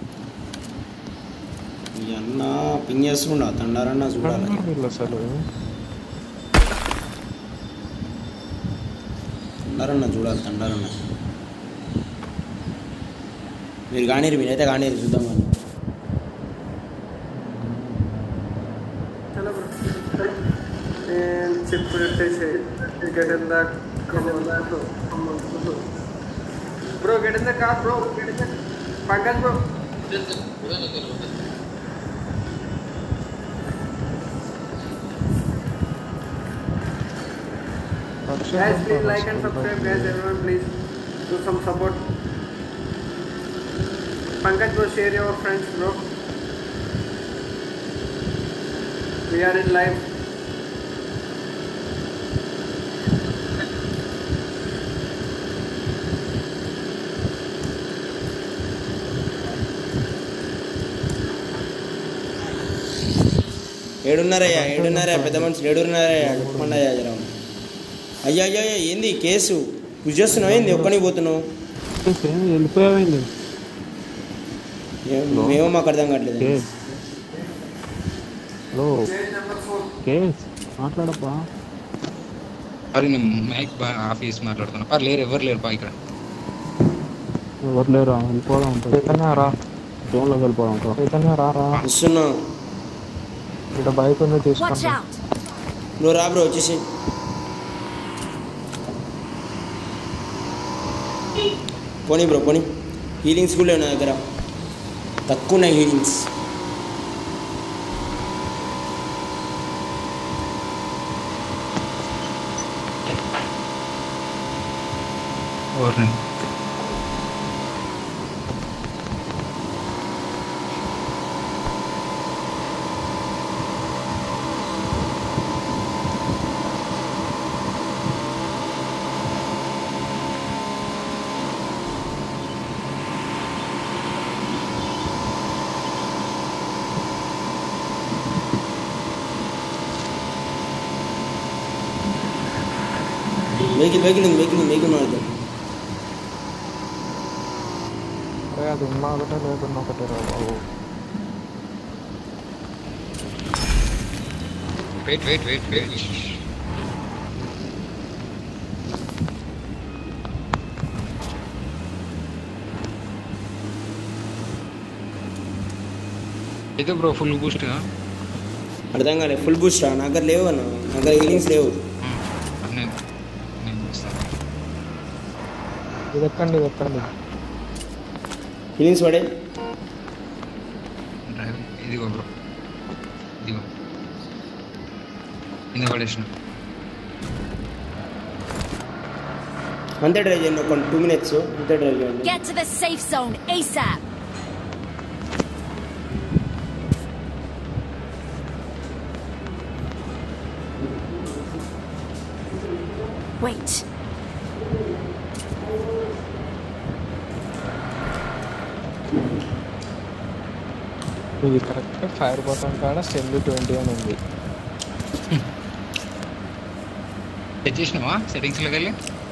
ఈ అన్న పింగ్ చేస్తుండా తండారన్న చూడాలి వీళ్ళు అసలు తండారన్న చూడాలి తండారన్న మీరు కానీరు మీరైతే కానీరు చూద్దాం కానీ చిప్ పెట్టేసి get in that bro get in the car bro get in the Pankaj bro Guys, please like and subscribe, guys. Everyone, please do some support. Pankaj, bro, share your friends, bro. We are in live. ఏడున్నారయ్యా ఏడున్నారయ్యా పెద్ద మనుషులు ఏడున్నారయ్యా కొట్టుకోండి అయ్యా జరా అయ్యా అయ్యా అయ్యా, ఏంది కేసు పుష్ చేస్తున్నావు ఏంది ఒక్కని పోతున్నావు వెళ్ళిపోయావేంది ఏం- మేమో మాకు అర్థం కావట్లేదు కేస్ హలో కేస్ మాట్లాడప్పా మరి నేను మైక్ బా- ఆఫీస్ మాట్లాడుతున్నా పర్ లేరు ఎవరు లేరు పా ఇక్కడ ఎవరు లేరా వెళ్ళిపోదాం చైతన్య రా జోన్లోకి వెళ్ళిపోదాం రా. చైతన్య రా రా వస్తున్నా ఇక్కడ బైక్ ఉంది Watch తీసుకోండి out! బ్రో రా బ్రో వచ్చేసి పోనీ బ్రో పోనీ హీలింగ్స్ కూడా లేవు నా దగ్గర తక్కువ ఉన్నాయి హీలింగ్స్ ఎవరిని వెహికల్ వెహికల్ ఉంది వెహికల్ ఉంది వెహికల్ మాడతాం అరే అది ఉన్నా ఒకటే లేకున్నా ఒకటే రా బాబు వెయిట్ వెయిట్ వెయిట్ వెయిట్ అయితే బ్రో ఫుల్ బూస్ట్ అర్థం కాలేదు ఫుల్ బూస్ట్ నా దగ్గర లేవు అన్న నా దగ్గర హీలింగ్స్ లేవు నేను నేను ఇస్తాను ఇది ఎక్కండి ఇది ఎక్కండి హీలింగ్స్ పడే డ్రైవ్ ఇదిగో బ్రో ఇదిగో కింద పడేసిన అంతే డ్రైవ్ చేయండి ఒక టూ మినిట్స్ అంతే డ్రైవ్ చేయండి Get to the safe zone ASAP! Wait. ఇది కరెక్ట్ ఫైర్ బటన్ కాడ సెండ్ ట్వంటీ అని ఉంది సెట్ చేసినావా సెట్టింగ్స్లోకి వెళ్ళి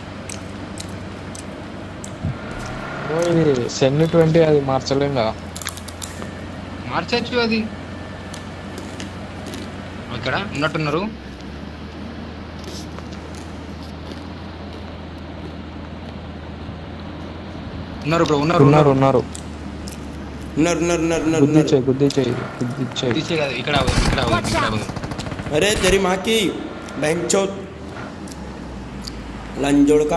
ఓ, ఇది సెండ్ ట్వంటీ అది మార్చలేం కదా మార్చచ్చు అది ఇక్కడ ఉన్నట్టున్నారు ఉన్నారు బ్రో ఉన్నారు ఉన్నారు ఉన్నారు ఉన్నారు ఉన్నారు ఉన్నారు ఉన్నారు ఉన్నారు గుద్ది ఉన్నారు చేయి గుద్ది చేయి గుద్ది చేయి తీసే కదా ఇక్కడ అవ్వదు, ఇక్కడ అవ్వదు, ఇక్కడ అవ్వదు. अरे तेरी माँ की बैंक चौथ లంజోడు का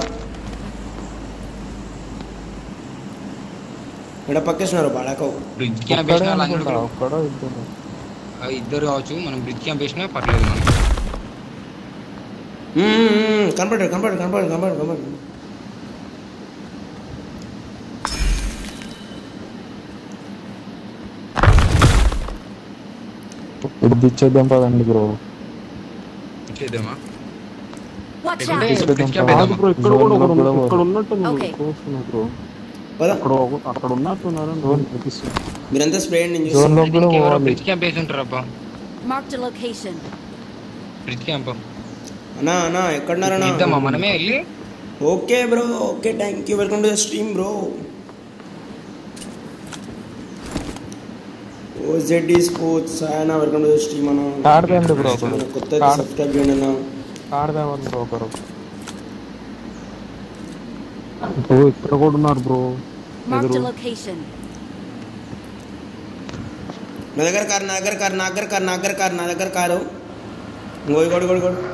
ఇక్కడ పక్కేస్తున్నారు బాడాకో బ్రిడ్జ్ క్యాంప్ ఒక్కడే వేసినా లంచ్ అనుకుంటా, కూడా ఒక్కడో ఇద్దరు ఆ ఇద్దరు కావచ్చు మనం బ్రిడ్జ్ క్యాంప్ వేసినా పర్లేదు మనకి కనపడాడు కనపడాడు కనపడాడు కనపడాడు కనపడాడు గుద్ది ఇచ్చేద్దాం పదండి బ్రో చేద్దామా Watch లేకుంటే out! బ్రిడ్జ్ క్యాంప్ కాదు వేద్దామా బ్రో ఇక్కడ కూడా ఒకడు ఉన్న- ఇక్కడ ఉన్నట్టు Okay. చూస్తున్నా బ్రో పద అక్కడ ఒక- అక్కడ ఉన్నట్టున్నారు అనిపిస్తుంది మీరంతా స్ప్రే నేను జోన్ చూస్తాను లోకి కూడా ఎవరో పోవాలి బ్రిడ్జ్ క్యాంప్ వేసి ఉంటారు అబ్బా Marked a location. Bridge camp అన్నా అన్నా ఎక్కడున్నారన్నా ఇద్దామా మనమే వెళ్ళి okay bro okay thank you welcome to the stream bro OZD sports ఆయన వెల్కమ్ టు ద స్ట్రీమ్ అన్న కార్డ్ తేండి బ్రో ఒకరు మన కొత్త కార్డ్ సబ్స్క్రైబ్ చేయండి అన్న కార్డ్ తేవండి బ్రో ఒకరు బ్రో ఇక్కడ కూడా ఉన్నారు బ్రో Marked a location. నా దగ్గర కారు నా దగ్గర కారు నా దగ్గర కారు నా దగ్గర కారు నా దగ్గర కారు ఇంకోటి కొడు కొడు కొడు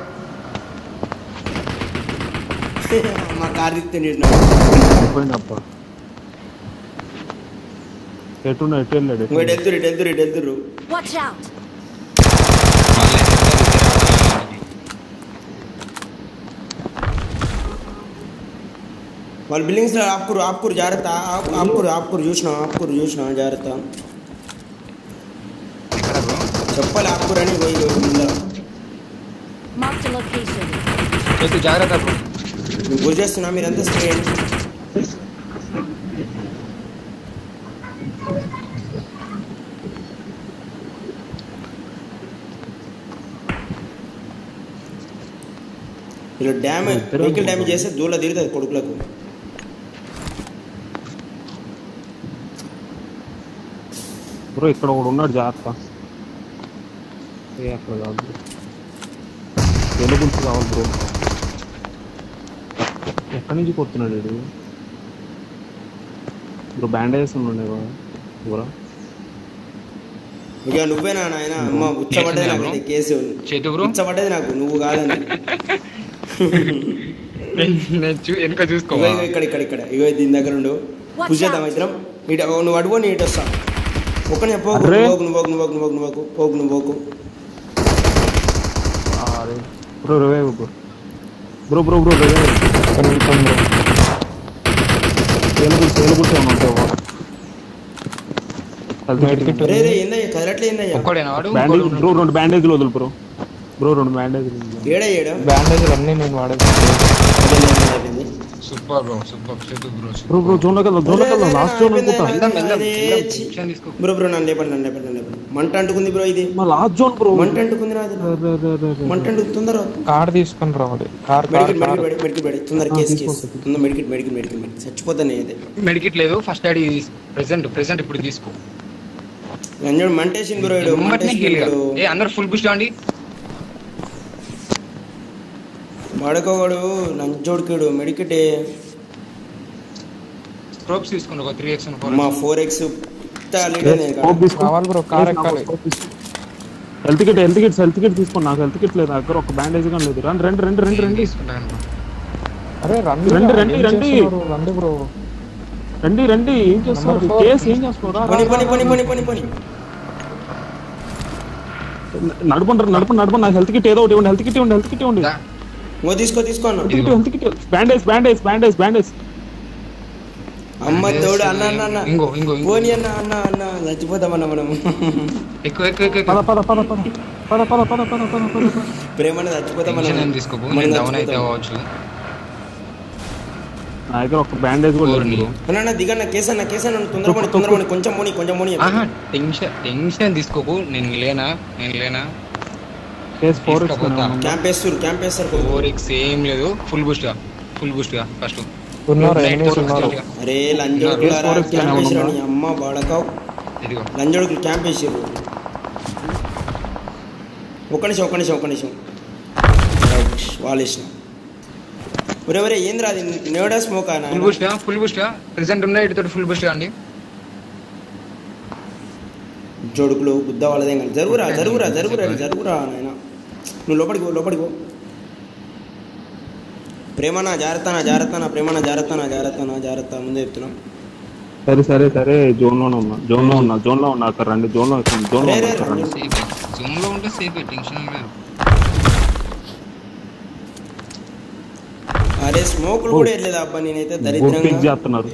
మా కారు తిప్తే నీటిన అయిపోయింది అప్ప ఎటున్నా ఎటు వెళ్ళాడు ఎటు ఇంకోటి వెళ్తురు ఇటు వెళ్తురు ఇటు వెళ్తురు Watch out! వాళ్ళు బిల్డింగ్స్ ఆపుకురు ఆపుకురు జాగ్రత్త ఆపు- ఆపుకురు ఆపుకురు చూసిన ఆపుకురు చూసిన జాగ్రత్త ఎక్కడ బ్రో చెప్పాలి ఆపుకురు అని పోయి ముందర Marked a location. చేతు జాగ్రత్త బ్రో నేను గురి చేస్తున్నా మీరంతా స్టే చేయండి ఇలా డ్యామేజ్ వెహికల్ డ్యామేజ్ చేస్తే దూల తిరుగుతుంది కొడుకులకు బ్రో ఇక్కడ ఒకడు ఉన్నాడు జాగ్రత్త ఏ అక్కడ కాదు బ్రో వెలుగుంటు కావాలి బ్రో ఎక్కడి నుంచి కొడుతున్నాడు వీడు బ్రో బ్యాండేజెస్ ఉండే బ్రో ఇక నువ్వేనా నాయన అమ్మ ఉచ్చబడ్డది నాకు ఇది కేసు చేతు బ్రో ఉచ్చబడ్డది నాకు నువ్వు కాదని నేను చూ వెనక ఇగో చూసుకోవా ఇగో ఇక్కడ ఇక్కడ ఇక్కడ ఇగో దీని దగ్గర ఉండు పుష్ చేద్దాం ఇద్దరం ఇటు ఓ నువ్వు అడుగు నేను ఇటు వస్తా ఒక్కనే పోకు అర్రే. నువ్వు పోకు నువ్వు పోకు నువ్వు పోకు నువ్వు పోకు పోకు నువ్వు పోకు bro revive bro bro bro bro revive వెలుగుంటు వెలుగుంటే ఉంటాయి రే రే ఏందయ్యా కదలట్లే ఏందయ్యా ఒక్కడేనా వాడు బ్యాండేజ్ బ్రో రెండు బ్యాండేజ్లు వదులు బ్రో బ్రో రెండు బ్యాండేజ్లు ఏడా ఏడా బ్యాండేజ్ అన్నీ నేను వాడేది అయిపోయింది సూపర్ బ్రో సూపర్ చేతు బ్రో బ్రో బ్రో జోన్లోకి వెళ్దాం జోన్లోకి వెళ్దాం లాస్ట్ జోన్ అనుకుంటా వెళ్దాం వెళ్దాం అదే వెళ్దాం. చి. టెన్షన్ తీసుకో బ్రో బ్రో నన్ను లేపండి నన్ను లేపండి నన్ను లేపండి మంట అంటుకుంది బ్రో ఇది మా లాస్ట్ జోన్ బ్రో మంట అంటుకుంది నాది మంట అంటుకుంది తొందర కార్డ్ తీసుకొని రావాలి car car medkit car medkit medkit medkit తొందర కేసు కేసు తొందర మెడికిట్ మెడికిట్ మెడికిట్ మెడికిట్ చచ్చిపోతాను అయితే మెడికిట్ లేదు ఫస్ట్ ఎయిడ్ ప్రెసెంట్ ప్రెసెంట్ ఇప్పుడు తీసుకో నన్ను మంటేసింది బ్రో ఇడు ఎమ్మటనే మంటేసింది heal గా. బ్రో ఏ అందరు ఫుల్ బూస్ట్ అండి వాడుకోవాడు నంచోడుకుడు మెడికిటే స్ట్రోక్స్ తీసుకోండి ఒక త్రీ ఎక్స్ మా ఫోర్ ఎక్స్ లీడర్ నేను స్కోప్ తీసుకో కావాలి బ్రో కార్ ఎక్కాలి health kit health kits health kit తీసుకోండి నాకు హెల్త్ కిట్ లేదు నా దగ్గర ఒక బ్యాండేజ్ కానీ లేదు రండి రండి రండి రండి రండి తీసుకుంటాను bro. అరే రండి రండి, రా, రండి, ఏం రండి. చేస్తున్నారు? రండి బ్రో రండి రండి ఏం చేస్తున్నారు Number four. కేసు ఏం చేస్తున్నారు పని పని పని పని పని పని నడపండి నడపండి నడపండి నాకు హెల్త్ కిట్ ఏదో ఒకటి ఇవ్వండి హెల్త్ కిట్ ఇవ్వండి హెల్త్ కిట్ ఇవ్వండి దా. ఓ తీసుకో తీసుకో అన్న ఇదిగో. Health kit bandage bandage bandage bandage అమ్మ తోడు అన్న అన్న అన్న ఇంగో ఇంగో ఇంగో పోనీ అన్న అన్న అన్న చచ్చిపోతామన్న మనం ఎక్కువ ఎక్కువ ఎక్కువ పద ఎక్కువ పద పద పద పద పద పద పద పద పద పద ప్రేమన్న చచ్చిపోతామన్న టెన్షన్ ఏం తీసుకోకు మనం నేను డౌన్ అయితే చచ్చిపోతాం. అవ్వచ్చు నా దగ్గర ఒక బ్యాండేజ్ కూడా లేదు ఓర్ని. బ్రో అన్న అన్న దిగన్న కేసన్న కేసన్న తొందరపడి తొందరపడి కొంచెం మోని కొంచెం మోని ఆహా టెన్షన్ టెన్షన్ తీసుకోకు నేను లేనా నేను లేనా కేసు ఫోర్ ఎక్స్ తీసుకపోతా. క్యాంప్ వేస్తారు క్యాంప్ వేస్తారు ఫోర్ ఎక్స్ ఏం లేదు ఫుల్ బూస్ట్ గా ఫుల్ బూస్ట్ గా ఫస్ట్ ఉన్నారు ఎనిమిస్ ఉన్నారు అరే లంజోడుకు కేసు ఫోర్ ఎక్స్ క్యాంప్ ఏమైనా వేసిరా ఉందా? నీ అమ్మ బాడకావు ఇదిగో లంజోడుకు క్యాంప్ వేసారు ఒక్క నిమిషం ఒక్క నిమిషం ఒక్క నిమిషం రైట్ వాళ్ళు వేసిన ఒరే ఒరే ఏంద్రా అది నేడా స్మోక్ ఫుల్ బూస్ట్ గా ఫుల్ బూస్ట్ గా ప్రెసెంట్ ఉన్న ఇటు ఫుల్ బూస్ట్ గా అండి జోడుకులు బుద్ధ వాళ్ళదేం కానీ జరుగురా జరుగురా జరుగురా జరుగురా నాయన నువ్వు లోపలికి పో లోపలికి పో ప్రేమనా జాగ్రత్తనా జాగ్రత్తనా ప్రేమనా జాగ్రత్తనా జాగ్రత్తనా జాగ్రత్త ముందే చెప్తున్నాం సరే సరే సరే జోన్ లోనే ఉన్నా జోన్ లో ఉన్నా జోన్ లో ఉన్నా అక్కడ రండి జోన్ లో జోన్ లో రే, రే, ఉన్నా, అక్కడ రండి సేఫ్ జూమ్ లో ఉంటే సేఫ్ టెన్షన్ ఏం లేదు అరే స్మోకులు కూడా వెళ్ళలేదు అబ్బా నేనైతే బూట్ దరిద్రంగా పిక్ చేస్తున్నారు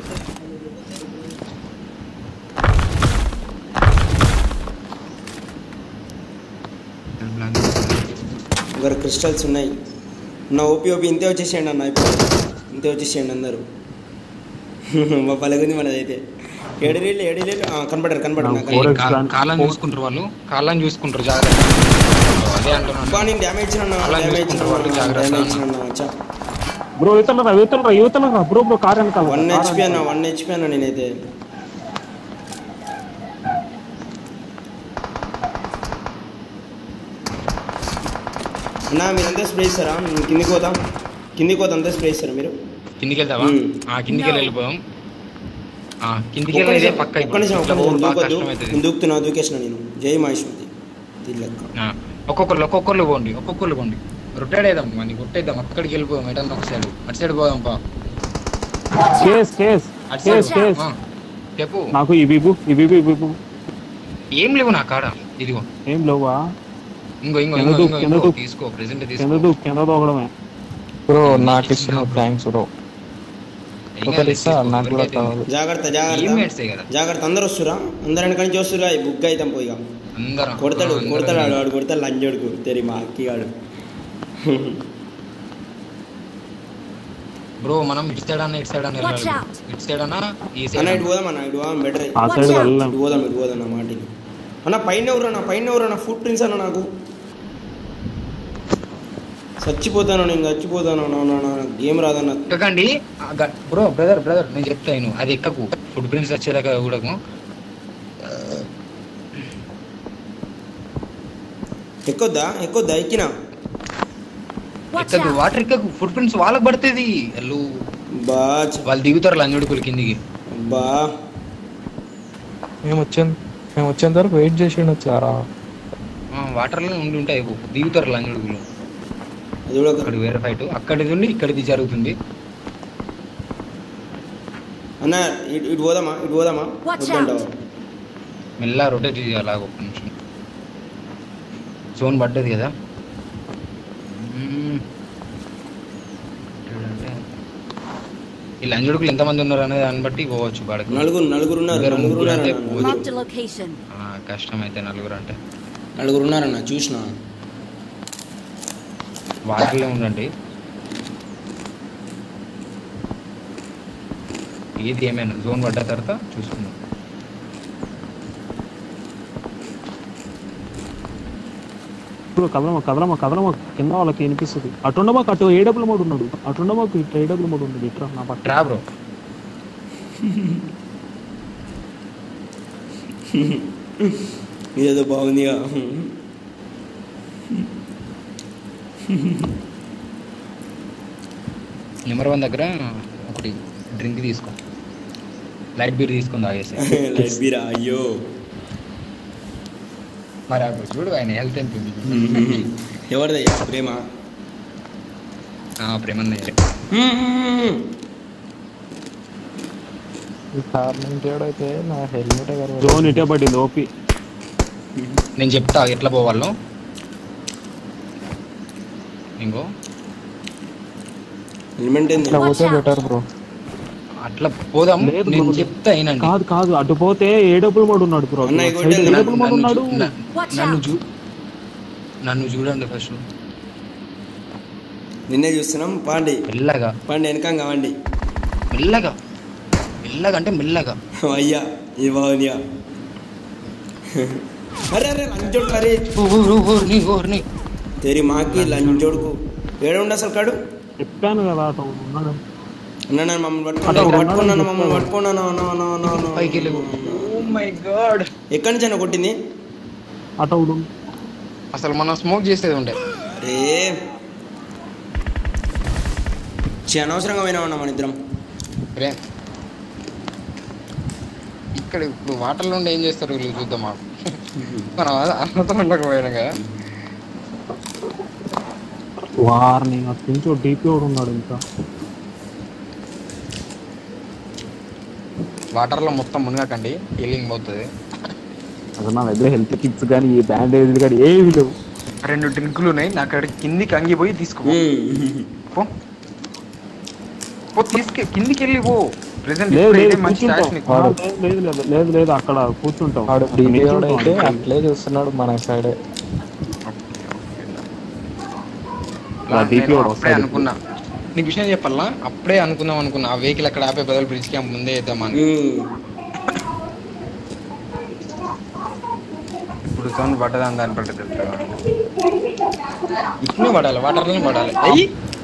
ఒకరు క్రిస్టల్స్ ఉన్నాయి నా ఓపీ ఓపీ ఇంతే వచ్చేసేయండి అన్న ఇప్పుడు ఇంతే వచ్చేసేయండి అందరూ మా పలగుంది మనదైతే ఏడిలీళ్ళు ఏడిలీళ్ళు కనపడారు కనపడారు నాకు Forex కా- plan- కాళ్ళని చూసుకుంటారు వాళ్ళు కాళ్ళని చూసుకుంటారు జాగ్రత్త అదే అంటున్నాను బా నేను డ్యామేజ్ ఇచ్చిన అలా డ్యామేజ్ చూసుకుంటారు వాళ్ళు, జాగ్రత్త డ్యామేజ్ అన్న. ఇచ్చిన వచ్చా బ్రో ఇతలరా ఇతలరా ఇవతలరా బ్రో బ్రో కార్ వెనకాల వన్ కార్ హెచ్పి అన్న వెనకాల. వన్ హెచ్పి అన్న నేనైతే అన్న మీరంతా స్ప్రే ఇస్తారా నేను కిందికి పోతాం కిందికి పోతా అంతా స్ప్రే ఇస్తారా మీరు కిందికి వెళ్తావా మ్మ్. ఆ కిందికి వెళ్ళి వెళ్ళిపోదాం ఆ కిందికి ఒక్క వెళ్ళి ఇదే నిమిషం, పక్క ఒక్క నిమిషం ఒక్క ఇట్లా నిమిషం పోవడం బాగా దూకొద్దు కష్టం అవుతుంది నేను దూకుతున్నా దూకేసిన నేను జై మహేష్మతి తిల్లక్క ఆ, ఒక్కొక్కరు ఒక్కొక్కరు పోండి ఒక్కొక్కరు పోండి రొట్టెడ్ వేద్దాం మనకి కొట్టేద్దాం అక్కడికి వెళ్ళిపోదాం ఎటన్నా ఒక సైడ్ అటు సైడ్ పోదాం పా కేస్ కేస్ అటు కేస్ సైడ్ కేస్ ఆ, చెప్పు నాకు ఇవి ఇవ్వు, ఇవి ఇవ్వు, ఇవి ఇవ్వు. ఏం లేవు నా కాడ ఇదిగో ఏం లేవా ఇంకో ఇంకో కింద ఇంకో దూకు, ఇంకో కింద ఇంకో దూకు. తీసుకో ప్రెసెంట్ కింద తీసుకో దూకు కింద దూకడమే బ్రో నాకు ఇస్తున్న థ్యాంక్స్ బ్రో ఏం ఒకటి కాదు, ఇస్తా తీసుకో, నాకు కూడా ఎవరికైతే కావాలి జాగ్రత్త ఏం జాగ్రత్త మేడ్సే కదా జాగ్రత్త అందరు వస్తురా అందరు వెనక నుంచి వస్తురా ఈ బుక్ అవుతాం పోయిగా అందరం కొడతాడు ఆ, అందరం కొడతాడు ఆడు వాడు కొడతాడు లంజోడుకు తెరి మా అక్కి గాడు బ్రో మనం ఇటు సైడ్ అన్న ఇటు సైడ్ అన్న Watch వెళ్ళాలి out. ఇటు సైడ్ అన్న ఈ అన్న సైడ్ ఇటు పోదాం అన్న ఇటు పోదాం బెటర్ ఆ సైడ్ వెళ్ళాం ఇటు పోదాం ఇటు పోదాం అన్న మాటిని అన్న పైన ఎవరు అన్న పైన ఎవరు అన్న ఫుట్ ప్రింట్స్ అన్న నాకు చచ్చిపోతాను నేను చచ్చిపోతాను నా నా నా గేమ్ రాదన్న ఎక్కకండి బ్రో బ్రదర్ బ్రదర్ నేను చెప్తాను అది ఎక్కకు ఫుడ్ ప్రింట్స్ వచ్చేదాకా కూడా ఎక్కొద్దా ఎక్కొద్దా ఎక్కినా Watch ఎక్కదు out! వాటర్ ఎక్కకు ఫుడ్ ప్రింట్స్ వాళ్ళకి పడుతుంది వాళ్ళు బా చ- వాళ్ళు దిగుతారు లంజుడుకులు కిందికి బా మేము వచ్చేంత మేము వచ్చేంత వరకు వెయిట్ చేసి వచ్చారా వాటర్ లో ఉండి ఉంటాయి ఇవ్వు. దిగుతారు లంజుడుకులు అది కూడా ఒక- అక్కడ వేరే ఫైట్ అక్కడిది ఉండి ఇక్కడిది జరుగుతుంది అన్న ఇటు ఇటు పోదామా ఇటు పోదామా Watch వద్దంటావా మెల్ల రొటేట్ చేయాలి ఆగు ఒక్క నిమిషం జోన్ పడ్డది కదా మ్మ్. ఈ లంజుడుకులు ఎంతమంది ఉన్నారు అనే దాన్ని బట్టి పోవచ్చు బాడకి నలుగురు నలుగురు ఉన్నారు ఇద్దరు నలుగురు ముగ్గురు ఉన్నారు అంటే అన్న. పోదు. Marked a location. ఆ, కష్టం అయితే నలుగురు అంటే నలుగురు ఉన్నారన్న చూసిన వాటిలో ఉండండి ఏది ఏమైనా జోన్ పడ్డ తర్వాత చూసుకుందాం ఇప్పుడు కదలమా కదలమా కదలమా కింద వాళ్ళకి వినిపిస్తుంది అటుండ మాకు అటు ఏడబ్ల్యూ మోడ్ ఉన్నాడు అటుండ మాకు ఇటు ఏడబ్ల్యూ మోడ్ ఉన్నాడు ఇట్రా నా పట్ల రా బ్రో ఇదేదో బాగుందిగా నెంబర్ వన్ దగ్గర ఒకటి డ్రింక్ తీసుకో లైట్ బీర్ తీసుకొని తాగేసి లైట్ బీరా అయ్యో మరి అప్పుడు చూడు ఆయన హెల్త్ ఎంత ఉంది ఎవరిదయ్యా ప్రేమ ఆ, ప్రేమన్నయ్య ఈ కార్ నుంచి అయితే నా హెల్మెట్ ఎవరు జోన్ ఇటే పడింది ఓపి నేను చెప్తా ఎట్లా పోవాలో ఇంకో హెల్మెట్ ఏంది ఇట్లా పోతే బెటర్ బ్రో అట్లా పోదాం లేదు నేను బ్రో. చెప్తా అయినండి కాదు కాదు అటు పోతే ఏడబ్ల్యూ మోడ్ ఉన్నాడు బ్రో అన్న, ఇగో సైడ్ ఇటు ఏడబ్ల్యూ మోడ్ ఉన్నాడు Watch నన్ను out! చూ నన్ను చూడండి ఫస్ట్ నిన్నే చూస్తున్నాం పాండి మెల్లగా పాండి వెనకంగా వండి మెల్లగా మెల్లగా అంటే మెల్లగా అయ్యా ఇది బాగుందిగా అరే అరే లంచోడు అరే ఓర్ని ఓర్ని తెరి మాకి లంచోడుకు ఏడ ఉండి అసలు కాడు చెప్పాను కదా అటు ఉన్నాడు అన్న నన్ను మమ్మల్ని అక్కడ పట్టుకున్నాను ఉన్నాడు పట్టుకున్నాను అని మమ్మల్ని చెప్తాను. పట్టుకున్నాను నో, నో, నో, నో. పైకి వెళ్ళి ఓ మై గాడ్ ఎక్కడి నుంచి అన్న కొట్టింది అటు అవుడు. అసలు మనం స్మోక్ చేసేది ఉండే అరే ఛీ, అనవసరంగా పోయినా మన ఇద్దరం రే ఇక్కడ ఇప్పుడు వాటర్లో ఉండి ఏం చేస్తారు వీళ్ళు చూద్దాం మాకు మనం అన్నతో ఉండకపోయినా కదా వారిని అటు నుంచి డీపీ వాడు ఉన్నాడు ఇంకా వాటర్లో మొత్తం మునగకండి హీలింగ్ పోతుంది అసలు నా దగ్గర హెల్త్ కిట్స్ కానీ ఈ బ్యాండేజ్ కానీ ఏవి లేవు రెండు డ్రింకులు ఉన్నాయి నాకు అక్కడ కిందికి అంగిపోయి తీసుకో పో పో తీసుకె కిందికి వెళ్ళి పో ప్రెసెంట్ లేదు లేదు మంచి కూర్చుంటాం ఛాన్స్ నీకు ఆ, లేదు లేదు లేదు లేదు అక్కడ కూర్చుంటాం వాడు అక్కడ డీపీ నిల్చుంటాం అయితే అంతే. అట్లే చూస్తున్నాడు మన సైడే నా DP నేను వాడు అప్పుడే వస్తాడు. అనుకున్నా నీకు విషయం చెప్పాలా అప్పుడే అనుకుందాం అనుకున్నా ఆ వెహికల్ అక్కడ ఆపే బదులు బ్రిడ్జ్ క్యాంప్ ముందే వేద్దామని ఇప్పుడు సౌండ్ పడ్డదా దాని పడ్డది ఇట్నే పడాలి వాటర్లోనే పడాలి అయ్యి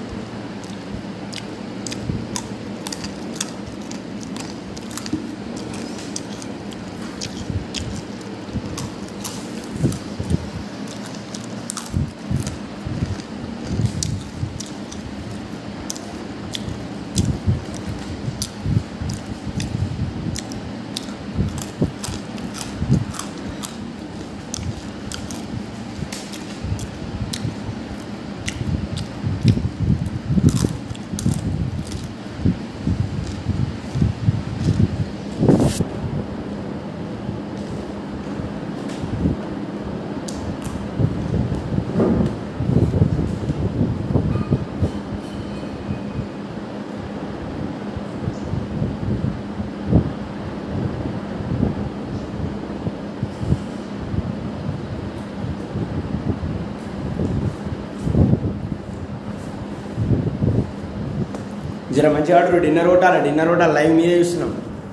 జర మంచిగా ఆడరు డిన్నర్ కొట్టాలి డిన్నర్ కొట్టాలి లైవ్ మీదే చూస్తున్నాం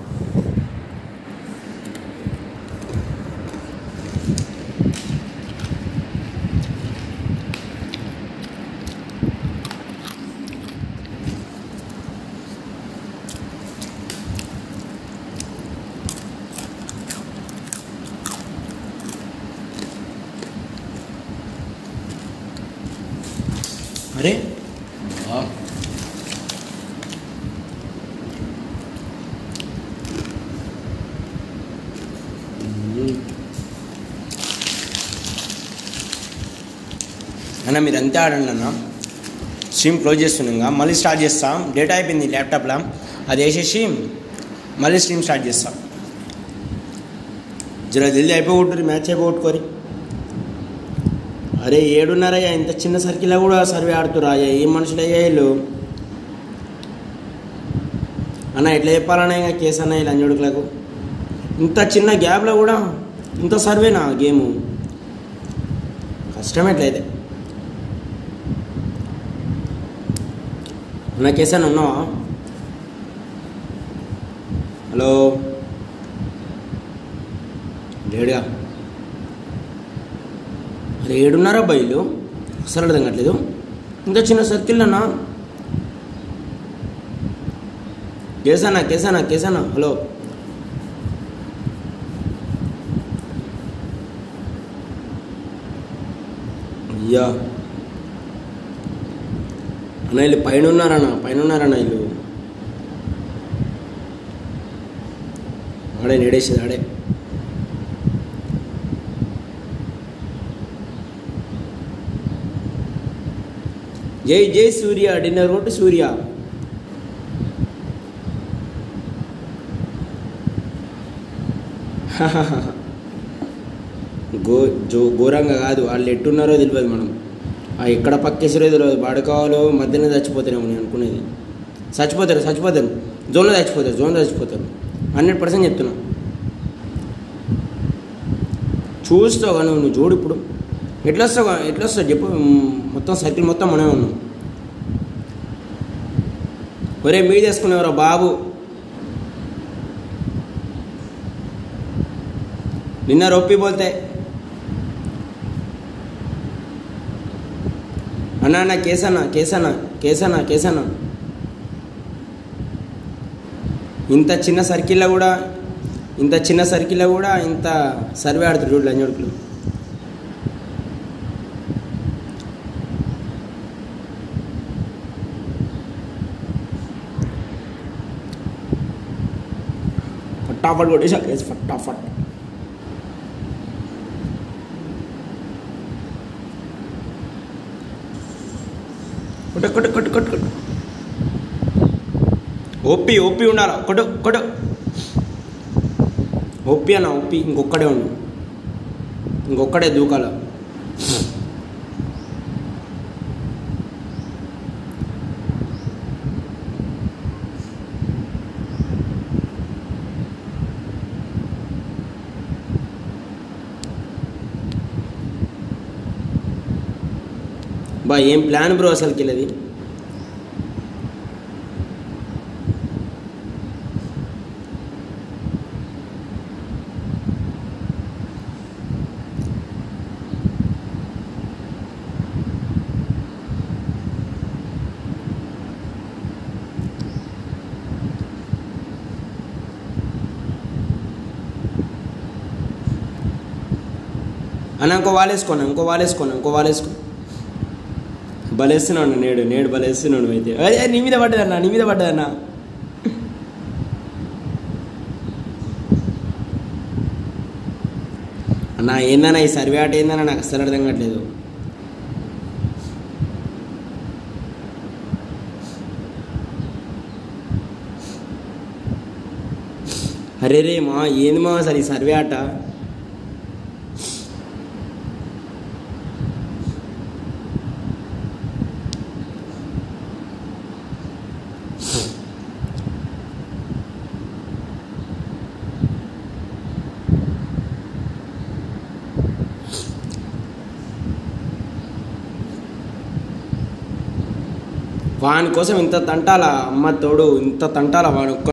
అరే ఆ. అన్న మీరు అంతే ఆడండి అన్న స్ట్రీమ్ క్లోజ్ చేస్తున్నాగా మళ్ళీ స్టార్ట్ చేస్తాం డేటా అయిపోయింది ల్యాప్టాప్లో అది వేసేసి మళ్ళీ స్ట్రీమ్ స్టార్ట్ చేస్తాం జర జల్దీ అయిపోగొట్టురు మ్యాచ్ అయిపోగొట్టుకోరి అరే ఏడున్నారయ్యా ఇంత చిన్న సర్కిల్లో కూడా సర్వే ఆడుతురా అయ్యా ఏం మనుషులయ్యా వీళ్ళు అన్న ఎట్లా చెప్పాలన్నా ఇంకా కేసు అన్న ఈ లంజోడుకులకు ఇంత చిన్న గ్యాప్లో కూడా ఇంత సర్వేనా గేము కష్టం ఎట్లయితే అన్న కేసాను ఉన్నావా హలో లేడుగా అరే ఏడున్నారా బయలు అసలు అర్థం కావట్లేదు ఇంత చిన్న సర్కిల్ అన్నా కేసానా కేసానా కేసానా హలో అయ్యా అన్న వీళ్ళు పైన ఉన్నారన్న పైన ఉన్నారన్న వీళ్ళు ఆడే నేడేసేది ఆడే జై జై సూర్య డిన్నర్ కొట్టు సూర్య గో జో ఘోరంగా కాదు వాళ్ళు ఎట్టున్నారో తెలియదు మనం ఆ ఎక్కడ పక్కేసారో తెలియదు పడుకోవాలో మధ్యలో చచ్చిపోతారేమో నేను అనుకునేది చచ్చిపోతారు చచ్చిపోతారు జోన్లో చచ్చిపోతారు జోన్లో చచ్చిపోతారు హండ్రెడ్ పర్సెంట్ చెప్తున్నా చూస్తావు కానీ నువ్వు చూడు ఇప్పుడు ఎట్లా వస్తావు ఎట్లా వస్తావు చెప్పు మ్, మొత్తం సర్కిల్ మొత్తం మనమే ఉన్నాం ఒరే మీ తీసుకునేవరా బాబు నిన్న రొప్పి బోల్తే అన్నా అన్న కేసన్నా కేసన్నా కేసన్నా కేసన్నా ఇంత చిన్న సర్కిల్లో కూడా ఇంత చిన్న సర్కిల్లో కూడా ఇంత సర్వే ఆడుతారు చూడు లంజోడుకులు फटाफट కొట్టేసా కేసు ఫటాఫట్ కొట్టు కొట్టు కొట్టు కొట్టు కొట్టు ఓపి ఓపి ఉండాలి కొట్టు కొట్టు ఓపి అన్న ఓపి ఇంకొక్కడే ఉండు ఇంకొక్కడే దూకాల బా ఏం ప్లాన్ బ్రో అసలుకి వెళ్ళేది అన్న ఇంకో వాలేసుకోను ఇంకో వాలేసుకోను ఇంకో వాలేసుకో బలేస్తున్నాడు నేడు నేడు బలేస్తున్నాడు అయితే అదే నీ మీద పడ్డదన్నా నీ మీద పడ్డదన్నా అన్న ఏందన్నా ఈ సర్వే ఆట ఏందన్నా నాకు అస్సలు అర్థం కావట్లేదు అరే రే మా ఏంది మా అసలు ఈ సర్వే ఆట వాని కోసం ఇంత తంటాల అమ్మ తోడు ఇంత తంటాల వాడు ఒక్క